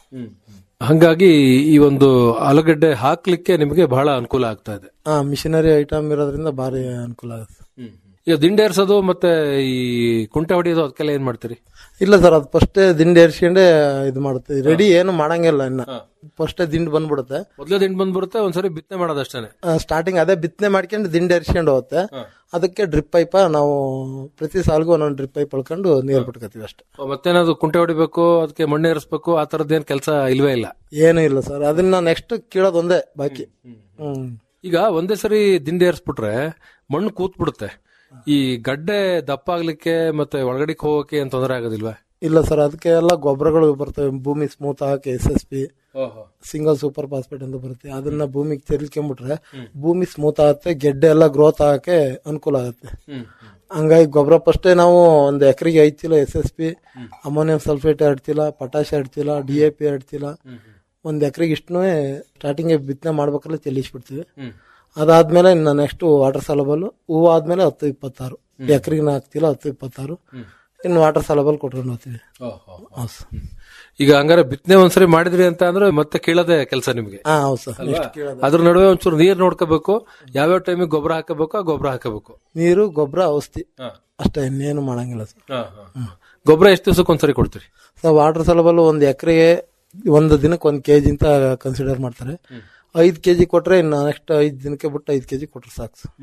D: ಹಂಗಾಗಿ ಈ ಒಂದು ಆಲೂಗಡ್ಡೆ ಹಾಕ್ಲಿಕ್ಕೆ ನಿಮಗೆ ಬಹಳ ಅನುಕೂಲ ಆಗ್ತಾ ಇದೆ
E: ಹಾ ಮಿಷನರಿ ಐಟಮ್ ಇರೋದ್ರಿಂದ ಭಾರಿ ಅನುಕೂಲ ಆಗುತ್ತೆ
D: ಈಗ ದಿಂಡೇರ್ಸೋದು ಮತ್ತೆ ಈ ಕುಂಟೆ ಹೊಡೆಯೋದು ಅದಕ್ಕೆಲ್ಲ ಏನ್ ಮಾಡ್ತೀರಿ
E: ಇಲ್ಲ ಸರ್ ಅದು ಫಸ್ಟ್ ದಿಂಡು ಏರ್ಸ್ಕೊಂಡೆ ಇದು ಮಾಡುತ್ತೆ ರೆಡಿ ಏನು ಮಾಡಂಗಿಲ್ಲ ಇನ್ನ ಫಸ್ಟ್ ದಿಂಡು ಬಂದ್ಬಿಡುತ್ತೆ
D: ಮೊದ್ಲೇ ದಿಂಡ್ ಬಂದ್ಬಿಡುತ್ತೆ ಒಂದ್ಸರಿ ಬಿತ್ತನೆ ಮಾಡೋದಷ್ಟೇನೆ
E: ಸ್ಟಾರ್ಟಿಂಗ್ ಅದೇ ಬಿತ್ತನೆ ಮಾಡ್ಕೊಂಡು ದಿಂಡು ಏರ್ಸ್ಕೊಂಡು ಹೋಗುತ್ತೆ ಅದಕ್ಕೆ ಡ್ರಿಪ್ ಪೈಪ ನಾವು ಪ್ರತಿ ಸಾಲ್ಗೂ ಒಂದೊಂದು ಡ್ರಿಪ್ ಪೈಪ್ ಅಳ್ಕೊಂಡು ನೀರು ಬಿಟ್ಕೋತೀವಿ ಅಷ್ಟೇ
D: ಮತ್ತೇನಾದ್ರು ಕುಂಟೆ ಹೊಡಿಬೇಕು ಅದಕ್ಕೆ ಮಣ್ಣು ಏರಿಸ್ಬೇಕು ಆ ತರದ್ದೇನ್ ಕೆಲಸ ಇಲ್ವೇ ಇಲ್ಲ
E: ಏನು ಇಲ್ಲ ಸರ್ ಅದನ್ನ ನೆಕ್ಸ್ಟ್ ಕೀಳೋದು ಒಂದೇ ಬಾಕಿ ಹ್ಮ್
D: ಈಗ ಒಂದೇ ಸರಿ ದಿಂಡಿ ಏರ್ಸ್ಬಿಟ್ರೆ ಮಣ್ಣು ಕೂತ್ ಬಿಡುತ್ತೆ ಈ ಗಡ್ಡೆ ದಪ್ಪ ಆಗ್ಲಿಕ್ಕೆ ಮತ್ತೆ ಒಳಗಡೆಗೆ ಹೋಗಕ್ಕೆ ಏನ್ ತೊಂದರೆ ಆಗೋದಿಲ್ವಾ
E: ಇಲ್ಲ ಸರ್ ಅದಕ್ಕೆ ಎಲ್ಲ ಗೊಬ್ಬರಗಳು ಬರ್ತವೆ ಭೂಮಿ ಸ್ಮೂತ್ ಹಾಕಿ S S P single super phosphate ಅಂತ ಬರುತ್ತೆ ಅದನ್ನ ಭೂಮಿಗೆ ತೆರಿಲ್ಕೊಂಡ್ಬಿಟ್ರೆ ಭೂಮಿ ಸ್ಮೂತ್ ಆಗುತ್ತೆ ಗೆಡ್ಡೆ ಎಲ್ಲ ಗ್ರೋತ್ ಆಗಕ್ಕೆ ಅನುಕೂಲ ಆಗುತ್ತೆ ಹಂಗಾಗಿ ಗೊಬ್ಬರ ಫಸ್ಟೇ ನಾವು ಒಂದು ಎಕರೆಗೆ ಐದು ಚೀಲ S S P ammonium sulphate ಎರಡು ಚೀಲ ಪಟಾಶ್ ಎರಡು ಚೀಲ ಡಿ ಎ ಪಿ ಎರಡು ಚೀಲ ಒಂದು ಎಕರೆಗೆ ಇಷ್ಟೂ ಸ್ಟಾರ್ಟಿಂಗ್ ಬಿತ್ತನೆ ಮಾಡ್ಬೇಕಲ್ಲ ಚೆಲ್ಲಿಸ್ಬಿಡ್ತೀವಿ ಅದಾದ್ಮೇಲೆ ಇನ್ನು ನೆಕ್ಸ್ಟ್ ವಾಟರ್ ಸಾಲಬಲ್ ಹೂವು ಆದ್ಮೇಲೆ ಹತ್ತು ಇಪ್ಪತ್ತಾರು ಎಕರೆಗೆ ನಾಲ್ಕು ಚೀಲ ಹತ್ತು ಇಪ್ಪತ್ತಾರು ಇನ್ನು ವಾಟರ್ ಸಾಲಬಲ್ ಕೊಟ್ಕೊಂಡು ಹೋಗ್ತೀವಿ ಹೌದು ಸರ್
D: ಈಗ ಹಂಗಾರೆ ಬಿತ್ತನೆ ಒಂದ್ಸರಿ ಮಾಡಿದ್ರಿ ಅಂತ ಅಂದ್ರೆ ಮತ್ತೆ ಕೀಳದೆ ಕೆಲಸ ನಿಮ್ಗೆ
E: ಹಾ ಹೌದು ಸರ್ ನೆಕ್ಸ್ಟ್ ಕೀಳೋದು
D: ಅದ್ರ ನಡುವೆ ಒಂಚೂರು ನೀರ್ ನೋಡ್ಕೋಬೇಕು ಯಾವ್ಯಾವ ಟೈಮಿಗೆ ಗೊಬ್ಬರ ಹಾಕಬೇಕು ಆ ಗೊಬ್ಬರ ಹಾಕಬೇಕು
E: ನೀರು ಗೊಬ್ಬರ ಔಷಧಿ ಅಷ್ಟೇ ಇನ್ನೇನು ಮಾಡಂಗಿಲ್ಲ ಸರ್
D: ಗೊಬ್ಬರ ಎಷ್ಟು ದಿವಸಕ್ಕೆ ಒಂದ್ಸರಿ ಕೊಡ್ತೀರಿ
E: ಸರ್ ವಾಟರ್ ಸಲಬಲ್ ಒಂದು ಎಕರೆಗೆ ಒಂದು ದಿನಕ್ಕೆ ಒಂದು ಕೆಜಿ ಅಂತ ಕನ್ಸಿಡರ್ ಮಾಡ್ತಾರೆ ಐದು ಕೆಜಿ ಕೊಟ್ರೆ ಇನ್ನು ನೆಕ್ಸ್ಟ್ ಐದು ದಿನಕ್ಕೆ ಬಿಟ್ಟು ಐದು ಕೆಜಿ ಕೊಟ್ರೆ ಸಾಕು ಸರ್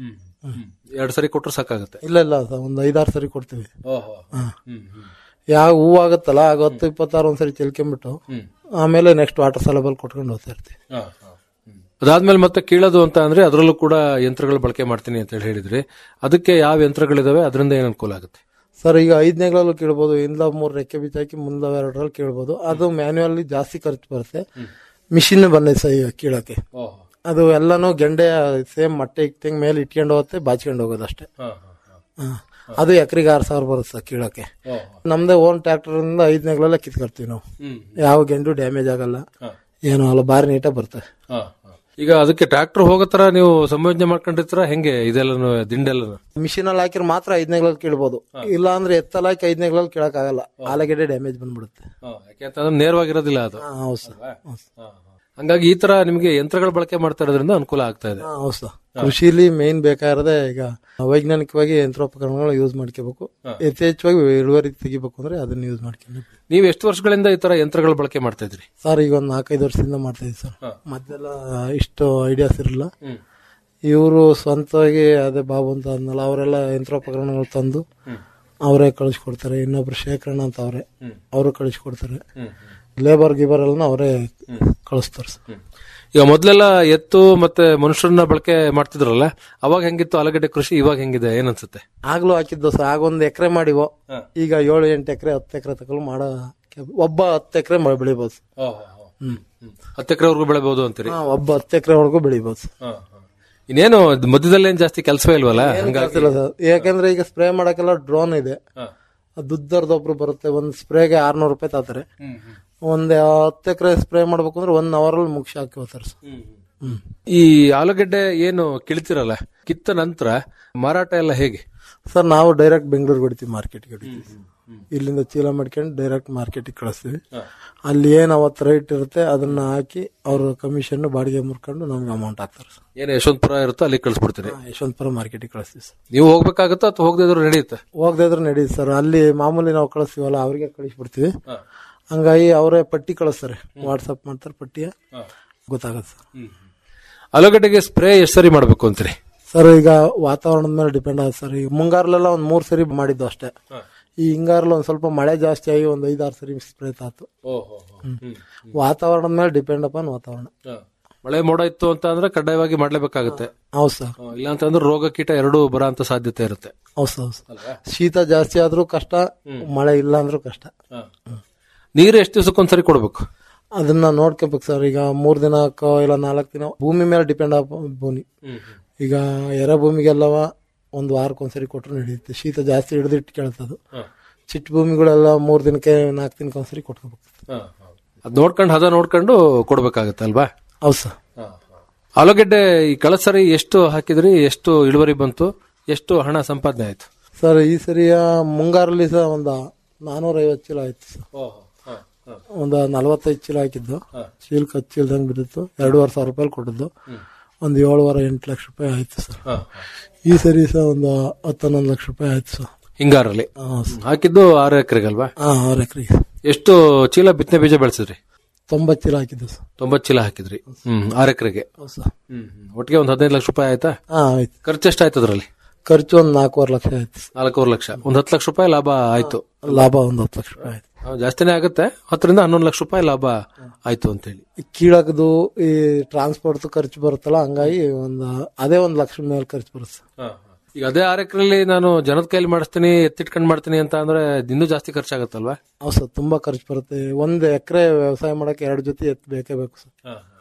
D: ಎರಡ್ ಸರಿ ಕೊಟ್ರೆ ಸಾಕಾಗುತ್ತೆ
E: ಇಲ್ಲ ಇಲ್ಲ ಸರ್ ಒಂದು ಐದಾರು ಸರಿ ಕೊಡ್ತೀವಿ ಯಾವ ಹೂ ಆಗುತ್ತಲ್ಲ ಆಗ ಹತ್ತು ಇಪ್ಪತ್ತಾರು ಒಂದ್ಸರಿ ಚೆಲ್ಕೊಂಡ್ಬಿಟ್ಟು ಆಮೇಲೆ ನೆಕ್ಸ್ಟ್ ವಾಟರ್ ಸಲಬಲ್ ಕೊಟ್ಕೊಂಡು ಹೋಗ್ತಾ ಇರ್ತೀವಿ
D: ಅದಾದ್ಮೇಲೆ ಮತ್ತೆ ಕೀಳೋದು ಅಂತ ಅಂದ್ರೆ ಅದರಲ್ಲೂ ಕೂಡ ಯಂತ್ರಗಳು ಬಳಕೆ ಮಾಡ್ತೀನಿ ಅಂತ ಹೇಳಿ ಹೇಳಿದ್ರಿ ಅದಕ್ಕೆ ಯಾವ ಯಂತ್ರಗಳಿದಾವೆ ಅದರಿಂದ ಏನ್ ಅನುಕೂಲ ಆಗುತ್ತೆ
E: ಸರ್ ಈಗ ಐದನೇಗಳಲ್ಲೂ ಕೇಳ್ಬೋದು ಇಂದ ಮೂರು ರೆಕ್ಕೆ ಬೀಜ ಹಾಕಿ ಮುಂದೆ ಎರಡರಲ್ಲಿ ಕೇಳ್ಬೋದು ಅದು ಮ್ಯಾನ್ಯುವಲ್ಲಿ ಜಾಸ್ತಿ ಖರ್ಚು ಬರುತ್ತೆ ಮಿಷಿನ್ ಬಂದೈತೆ ಸರ್ ಈಗ ಕೀಳಕ್ಕೆ ಅದು ಎಲ್ಲಾನು ಗೆಂಡೆ ಸೇಮ್ ಮೊಟ್ಟೆ ಇಕ್ತಂಗ್ ಮೇಲೆ ಇಟ್ಕೊಂಡು ಹೋಗುತ್ತೆ ಬಾಚ್ಕೊಂಡು ಹೋಗೋದು ಅಷ್ಟೇ ಹಾ. ಅದು ಎಕರೆಗೆ ಆರು ಸಾವಿರ ಬರುತ್ತೆ ಸರ್ ಕೀಳಕ್ಕೆ ನಮ್ದೇ ಓನ್ ಟ್ರ್ಯಾಕ್ಟರ್ ಇಂದ ಐದನೇಗಳೆಲ್ಲ ಕಿತ್ಕೊಳ್ತೀವಿ ನಾವು ಯಾವ ಗೆಂಡು ಡ್ಯಾಮೇಜ್ ಆಗಲ್ಲ ಏನು ಅಲ್ಲ ಬಾರಿ ನೀಟಾಗಿ ಬರ್ತದೆ
D: ಈಗ ಅದಕ್ಕೆ ಟ್ರ್ಯಾಕ್ಟರ್ ಹೋಗೋ ತರ ನೀವು ಸಂಯೋಜನೆ ಮಾಡ್ಕೊಂಡಿರ್ತೀರ ಹೆಂಗೆ ಇದೆಲ್ಲ ದಿಂಡೆಲ್ಲ
E: ಮಿಷಿನ್ ಅಲ್ಲಿ ಹಾಕಿದ್ರೆ ಮಾತ್ರ ಐದನೇಗಳಲ್ಲಿ ಕೀಳ್ಬೋದು ಇಲ್ಲ ಅಂದ್ರೆ ಎತ್ತಲ್ ಹಾಕಿ ಐದನೇಗಳಲ್ಲಿ ಕೀಳಕ್ ಆಗಲ್ಲ ಆಲೂಗೆಡ್ಡೆ ಡ್ಯಾಮೇಜ್ ಬಂದ್ಬಿಡುತ್ತೆ
D: ಯಾಕೆಂತಂದ್ರೆ ನೇರವಾಗಿರೋದಿಲ್ಲ ಅದು
E: ಹಾ, ಹೌದು ಸರ್ ಹೌದು ಸರ್.
D: ಹಂಗಾಗಿ ಈ ತರ ನಿಮ್ಗೆ ಯಂತ್ರಗಳ ಬಳಕೆ ಮಾಡ್ತಾ ಇರೋದ್ರಿಂದ ಅನುಕೂಲ ಆಗ್ತಾ ಇದೆ
E: ಹಾ, ಹೌದು ಸರ್ ಕೃಷಿಲಿ ಮೇನ್ ಬೇಕಾಗಿರೋದೇ ಈಗ ವೈಜ್ಞಾನಿಕವಾಗಿ ಯಂತ್ರೋಪಕರಣಗಳು ಯೂಸ್ ಮಾಡ್ಕೋಬೇಕು ಯಥೇಚ್ಛವಾಗಿ ಇಳುವರಿ ತೆಗಿಬೇಕು ಅಂದ್ರೆ ಅದನ್ನ ಯೂಸ್ ಮಾಡ್ಕೊಂಡು
D: ನೀವು ಎಷ್ಟು ವರ್ಷಗಳಿಂದ ಈ ತರ ಯಂತ್ರಗಳ ಬಳಕೆ ಮಾಡ್ತಾ ಇದ್ರಿ
E: ಸರ್ ಈಗ ಒಂದು ನಾಲ್ಕೈದು ವರ್ಷದಿಂದ ಮಾಡ್ತಾ ಇದ್ದೀವಿ ಸರ್ ಮೊದಲೆಲ್ಲ ಇಷ್ಟು ಐಡಿಯಾಸ್ ಇರಲಿಲ್ಲ ಇವರು ಸ್ವಂತವಾಗಿ ಅದೇ ಬಾಬು ಅಂತ ಅಂದ್ನಲ್ಲ ಅವರೆಲ್ಲ ಯಂತ್ರೋಪಕರಣಗಳು ತಂದು ಅವರೇ ಕಳಿಸ್ಕೊಡ್ತಾರೆ ಇನ್ನೊಬ್ರು ಶೇಖರಣ ಅಂತ ಅವರೇ ಅವರು ಕಳಿಸ್ಕೊಡ್ತಾರೆ ಲೇಬರ್ ಗಿಬರ್ ಎಲ್ಲ ಅವರೇ ಕಳಿಸ್ತಾರೆ ಸರ್
D: ಈಗ ಮೊದ್ಲೆಲ್ಲ ಎತ್ತು ಮತ್ತೆ ಮನುಷ್ಯರನ್ನ ಬಳಕೆ ಮಾಡ್ತಿದ್ರಲ್ಲ ಅವಾಗ ಹೆಂಗಿತ್ತು ಆಲೂಗಡ್ಡೆ ಕೃಷಿ ಇವಾಗ ಹೆಂಗಿದೆ ಏನನ್ಸುತ್ತೆ
E: ಆಗ್ಲೂ ಹಾಕಿದ್ದು ಸರ್ ಆಗ ಒಂದು ಎಕರೆ ಮಾಡಿವೋ ಈಗ ಏಳು ಎಂಟು ಎಕರೆ ಹತ್ತು ಎಕರೆ ತಗೊಳ್ಳು ಮಾಡೋ ಒಬ್ಬ ಹತ್ತು ಎಕರೆ ಬೆಳಿಬೋದು ಸರ್. ಹ್ಮ್
D: ಹತ್ತು ಎಕರೆವರೆಗೂ ಬೆಳೆಬಹುದು ಅಂತೀರಿ
E: ಹಾ, ಒಬ್ಬ ಹತ್ತು ಎಕರೆವರೆಗೂ ಬೆಳಿಬೋದು ಸರ್.
D: ಇನ್ನೇನು ಇದ್ ಮಧ್ಯದಲ್ಲಿ ಏನ್ ಜಾಸ್ತಿ ಕೆಲಸವೇ ಇಲ್ವಲ್ಲ
E: ಏನ್ ಕೆಲ್ಸ ಇಲ್ಲ ಸರ್ ಯಾಕಂದ್ರೆ ಈಗ ಸ್ಪ್ರೇ ಮಾಡಕ್ಕೆಲ್ಲ ಡ್ರೋನ್ ಇದೆ ದುದ್ದರ್ದೊಬ್ರು ಬರುತ್ತೆ ಒಂದ್ ಸ್ಪ್ರೇಗೆ ಆರ್ನೂರು ರೂಪಾಯಿ ತಾತಾರೆ ಒಂದ್ ಹತ್ತು ಎಕರೆ ಸ್ಪ್ರೇ ಮಾಡ್ಬೇಕು ಅಂದ್ರೆ ಒನ್ ಅವರ್ ಅಲ್ಲಿ ಮುಗಿಸಿ ಹಾಕಿ ಹೋಗ್ತಾರೆ ಸರ್ ಹ್ಮ್
D: ಈ ಆಲೂಗಡ್ಡೆ ಏನು ಕಿಳ್ತಿರಲ್ಲ ಕಿತ್ತ ನಂತರ ಮಾರಾಟ ಎಲ್ಲ ಹೇಗೆ
E: ಸರ್ ನಾವು ಡೈರೆಕ್ಟ್ ಬೆಂಗಳೂರಿಗೆ ಹೊಡಿತೀವಿ ಮಾರ್ಕೆಟ್ಗೆ ಹೊಡಿತೀವಿ ಇಲ್ಲಿಂದ ಚೀಲ ಮಾಡ್ಕೊಂಡು ಡೈರೆಕ್ಟ್ ಮಾರ್ಕೆಟಿಗೆ ಕಳಿಸ್ತೀವಿ ಅಲ್ಲಿ ಏನ್ ಅವತ್ತು ರೇಟ್ ಇರುತ್ತೆ ಅದನ್ನ ಹಾಕಿ ಅವ್ರ ಕಮಿಷನ್ ಬಾಡಿಗೆ ಮುರ್ಕೊಂಡು ನಮ್ಗೆ ಅಮೌಂಟ್ ಹಾಕ್ತಾರೆ ಸರ್
D: ಏನು ಯಶವಂತಪುರ ಇರುತ್ತೋ ಅಲ್ಲಿ ಕಳಿಸ್ಬಿಡ್ತೀರಿ
E: ಯಶವಂತಪುರ ಮಾರ್ಕೆಟಿಗೆ ಕಳಿಸ್ತೀವಿ ಸರ್
D: ನೀವು ಹೋಗ್ಬೇಕಾಗುತ್ತೋ ಅಥವಾ ಹೋಗದಿದ್ರು ನಡೆಯುತ್ತೆ
E: ಹೋಗದೆ ಇದ್ರೆ ನಡೀತು ಸರ್ ಅಲ್ಲಿ ಮಾಮೂಲಿ ನಾವು ಕಳಿಸ್ತೀವಲ್ಲ ಅವ್ರಿಗೆ ಕಳಿಸ್ಬಿಡ್ತೀವಿ ಹಂಗಾಗಿ ಅವರೇ ಪಟ್ಟಿ ಕಳಿಸ್ತಾರೆ ವಾಟ್ಸಪ್ ಮಾಡ್ತಾರೆ ಪಟ್ಟಿಯ ಗೊತ್ತಾಗತ್ತೆ ಸರ್
D: ಆಲೂಗಡ್ಡೆಗೆ ಸ್ಪ್ರೇ ಎಷ್ಟು ಸರಿ ಮಾಡ್ಬೇಕು ಅಂತೀರಿ
E: ಸರ್ ಈಗ ವಾತಾವರಣದ ಮೇಲೆ ಡಿಪೆಂಡ್ ಆಗುತ್ತೆ ಸರ್ ಈಗ ಮುಂಗಾರಲೆಲ್ಲ ಒಂದ್ ಮೂರ್ ಸರಿ ಮಾಡಿದ್ದು ಅಷ್ಟೇ ಈ ಹಿಂಗಾರಲ್ಲಿ ಒಂದ್ ಸ್ವಲ್ಪ ಮಳೆ ಜಾಸ್ತಿ ಆಗಿ ಒಂದ್ ಐದಾರು ಸರಿ ಸ್ಪ್ರೇ ತಾತು ವಾತಾವರಣದ ಮೇಲೆ ಡಿಪೆಂಡ್ ಅಪಾನ್ ವಾತಾವರಣ
D: ಮಳೆ ಮೋಡ ಇತ್ತು ಅಂತ ಅಂದ್ರೆ ಕಡ್ಡಾಯವಾಗಿ ಮಾಡ್ಲೇಬೇಕಾಗುತ್ತೆ
E: ಹೌದು ಸರ್
D: ಆ, ಇಲ್ಲ ಅಂತಂದ್ರೆ ರೋಗ ಕೀಟ ಎರಡೂ ಬರೋ ಅಂತ ಸಾಧ್ಯತೆ ಇರುತ್ತೆ
E: ಹೌದು ಸರ್ ಹೌದು ಸರ್ ಶೀತ ಜಾಸ್ತಿ ಆದ್ರೂ ಕಷ್ಟ ಮಳೆ ಇಲ್ಲ ಅಂದ್ರೂ ಕಷ್ಟ
D: ನೀರು ಎಷ್ಟು ದಿವಸಕ್ಕೊಂದ್ಸರಿ ಕೊಡ್ಬೇಕು
E: ಅದನ್ನ ನೋಡ್ಕೋಬೇಕು ಸರ್ ಈಗ ಮೂರ್ ದಿನಕ್ಕೋ ಇಲ್ಲ ನಾಲ್ಕು ದಿನ ಭೂಮಿ ಮೇಲೆ ಡಿಪೆಂಡ್ ಆಗ ಭೂಮಿ ಈಗ ಎರೆ ಭೂಮಿಗೆಲ್ಲವ ಒಂದ್ ವಾರಕ್ಕೊಂದ್ಸರಿ ಕೊಟ್ರು ನಡೆಯುತ್ತೆ ಶೀತ ಜಾಸ್ತಿ ಹಿಡಿದಿಟ್ಟು ಕೇಳ್ತದು ಚಿಕ್ಕ ಭೂಮಿಗಳೆಲ್ಲ ಮೂರ್ ದಿನಕ್ಕೆ ನಾಲ್ಕು ದಿನಕ್ಕೆ ಒಂದ್ಸರಿ ಕೊಟ್ಕೋಬೇಕು
D: ಅದ್ ನೋಡ್ಕೊಂಡು ಹದ ನೋಡ್ಕೊಂಡು ಕೊಡ್ಬೇಕಾಗತ್ತೆ ಅಲ್ವಾ
E: ಹೌದು ಸರ್
D: ಆಲೂಗೆಡ್ಡೆ ಈ ಕಳೆದ ಸರಿ ಎಷ್ಟು ಹಾಕಿದ್ರಿ ಎಷ್ಟು ಇಳುವರಿ ಬಂತು ಎಷ್ಟು ಹಣ ಸಂಪಾದನೆ ಆಯ್ತು
E: ಸರ್ ಈ ಸರಿಯ ಮುಂಗಾರಲ್ಲಿ ಸಹ ಒಂದು ನಾನೂರ ಐವತ್ತು ಚೀಲ ಆಯ್ತು ಸರ್ ಒಂದು ನಲವತ್ತೈದು ಚೀಲ ಹಾಕಿದ್ದು ಚೀಲಕ್ಕೆ ಹತ್ತು ಚೀಲದಂಗೆ ಬಿದ್ದಿತ್ತು ಎರಡೂವರೆ ಸಾವಿರ ರೂಪಾಯಿ ಕೊಟ್ಟಿದ್ದು ಒಂದು ಏಳುವರೆ ಎಂಟು ಲಕ್ಷ ರೂಪಾಯಿ ಆಯ್ತು ಸರ್ ಈ ಸರಿ ಸಹ ಒಂದು ಹತ್ತು ಹನ್ನೊಂದು ಲಕ್ಷ ರೂಪಾಯಿ ಆಯ್ತು ಸರ್
D: ಹಿಂಗಾರಲ್ಲಿ
E: ಹಾಂ ಸರ್
D: ಹಾಕಿದ್ದು ಆರು ಎಕರೆಗಲ್ವಾ
E: ಹಾಂ ಆರು ಎಕರೆಗೆ
D: ಎಷ್ಟು ಚೀಲ ಬಿತ್ತನೆ ಬೀಜ ಬೆಳೆಸಿದ್ರಿ
E: ತೊಂಬತ್ತು ಚೀಲ ಹಾಕಿದ್ದು ಸರ್
D: ತೊಂಬತ್ ಚೀಲ ಹಾಕಿದ್ರಿ ಹ್ಮ್ ಆರು ಎಕರೆಗೆ
E: ಹೌದು ಸರ್
D: ಒಟ್ಟಿಗೆ ಒಂದ್ ಹದಿನೈದು ಲಕ್ಷ ರೂಪಾಯಿ ಆಯ್ತಾ
E: ಹಾಂ ಆಯ್ತು
D: ಖರ್ಚು ಎಷ್ಟಾಯ್ತು ಅದ್ರಲ್ಲಿ
E: ಖರ್ಚು ಒಂದು ನಾಲ್ಕೂವರೆ ಲಕ್ಷ ಆಯ್ತು ಸರ್.
D: ನಾಲ್ಕೂವರೆ ಲಕ್ಷ ಒಂದ್ ಹತ್ತು ಲಕ್ಷ ರೂಪಾಯಿ ಲಾಭ ಆಯ್ತು
E: ಲಾಭ ಒಂದು ಹತ್ತು ಲಕ್ಷ ರೂಪಾಯಿ ಆಯ್ತು
D: ಆ, ಜಾಸ್ತಿನೇ ಆಗುತ್ತೆ ಹತ್ತರಿಂದ ಹನ್ನೊಂದು ಲಕ್ಷ ರೂಪಾಯಿ ಲಾಭ ಆಯ್ತು ಅಂತೇಳಿ
E: ಕೀಳಕದು ಈ ಟ್ರಾನ್ಸ್ಪೋರ್ಟ್ ಖರ್ಚು ಬರುತ್ತಲ್ಲ ಹಂಗಾಗಿ ಒಂದು ಅದೇ ಒಂದು ಲಕ್ಷ ಮೇಲೆ ಖರ್ಚು ಬರುತ್ತೆ ಸರ್
D: ಈಗ ಅದೇ ಆರು ಎಕರೆಲಿ ನಾನು ಜನದ ಕೈಲಿ ಮಾಡಿಸ್ತೀನಿ ಎತ್ತಿಟ್ಕೊಂಡ್ ಮಾಡ್ತೀನಿ ಅಂತ ಅಂದ್ರೆ ಇನ್ನೂ ಜಾಸ್ತಿ ಖರ್ಚಾಗತ್ತಲ್ವಾ
E: ಹೌದು ಸರ್ ತುಂಬಾ ಖರ್ಚು ಬರುತ್ತೆ ಒಂದು ಎಕರೆ ವ್ಯವಸಾಯ ಮಾಡಕ್ಕೆ ಎರಡು ಜೊತೆ ಎತ್ತು ಬೇಕೇ ಬೇಕು ಸರ್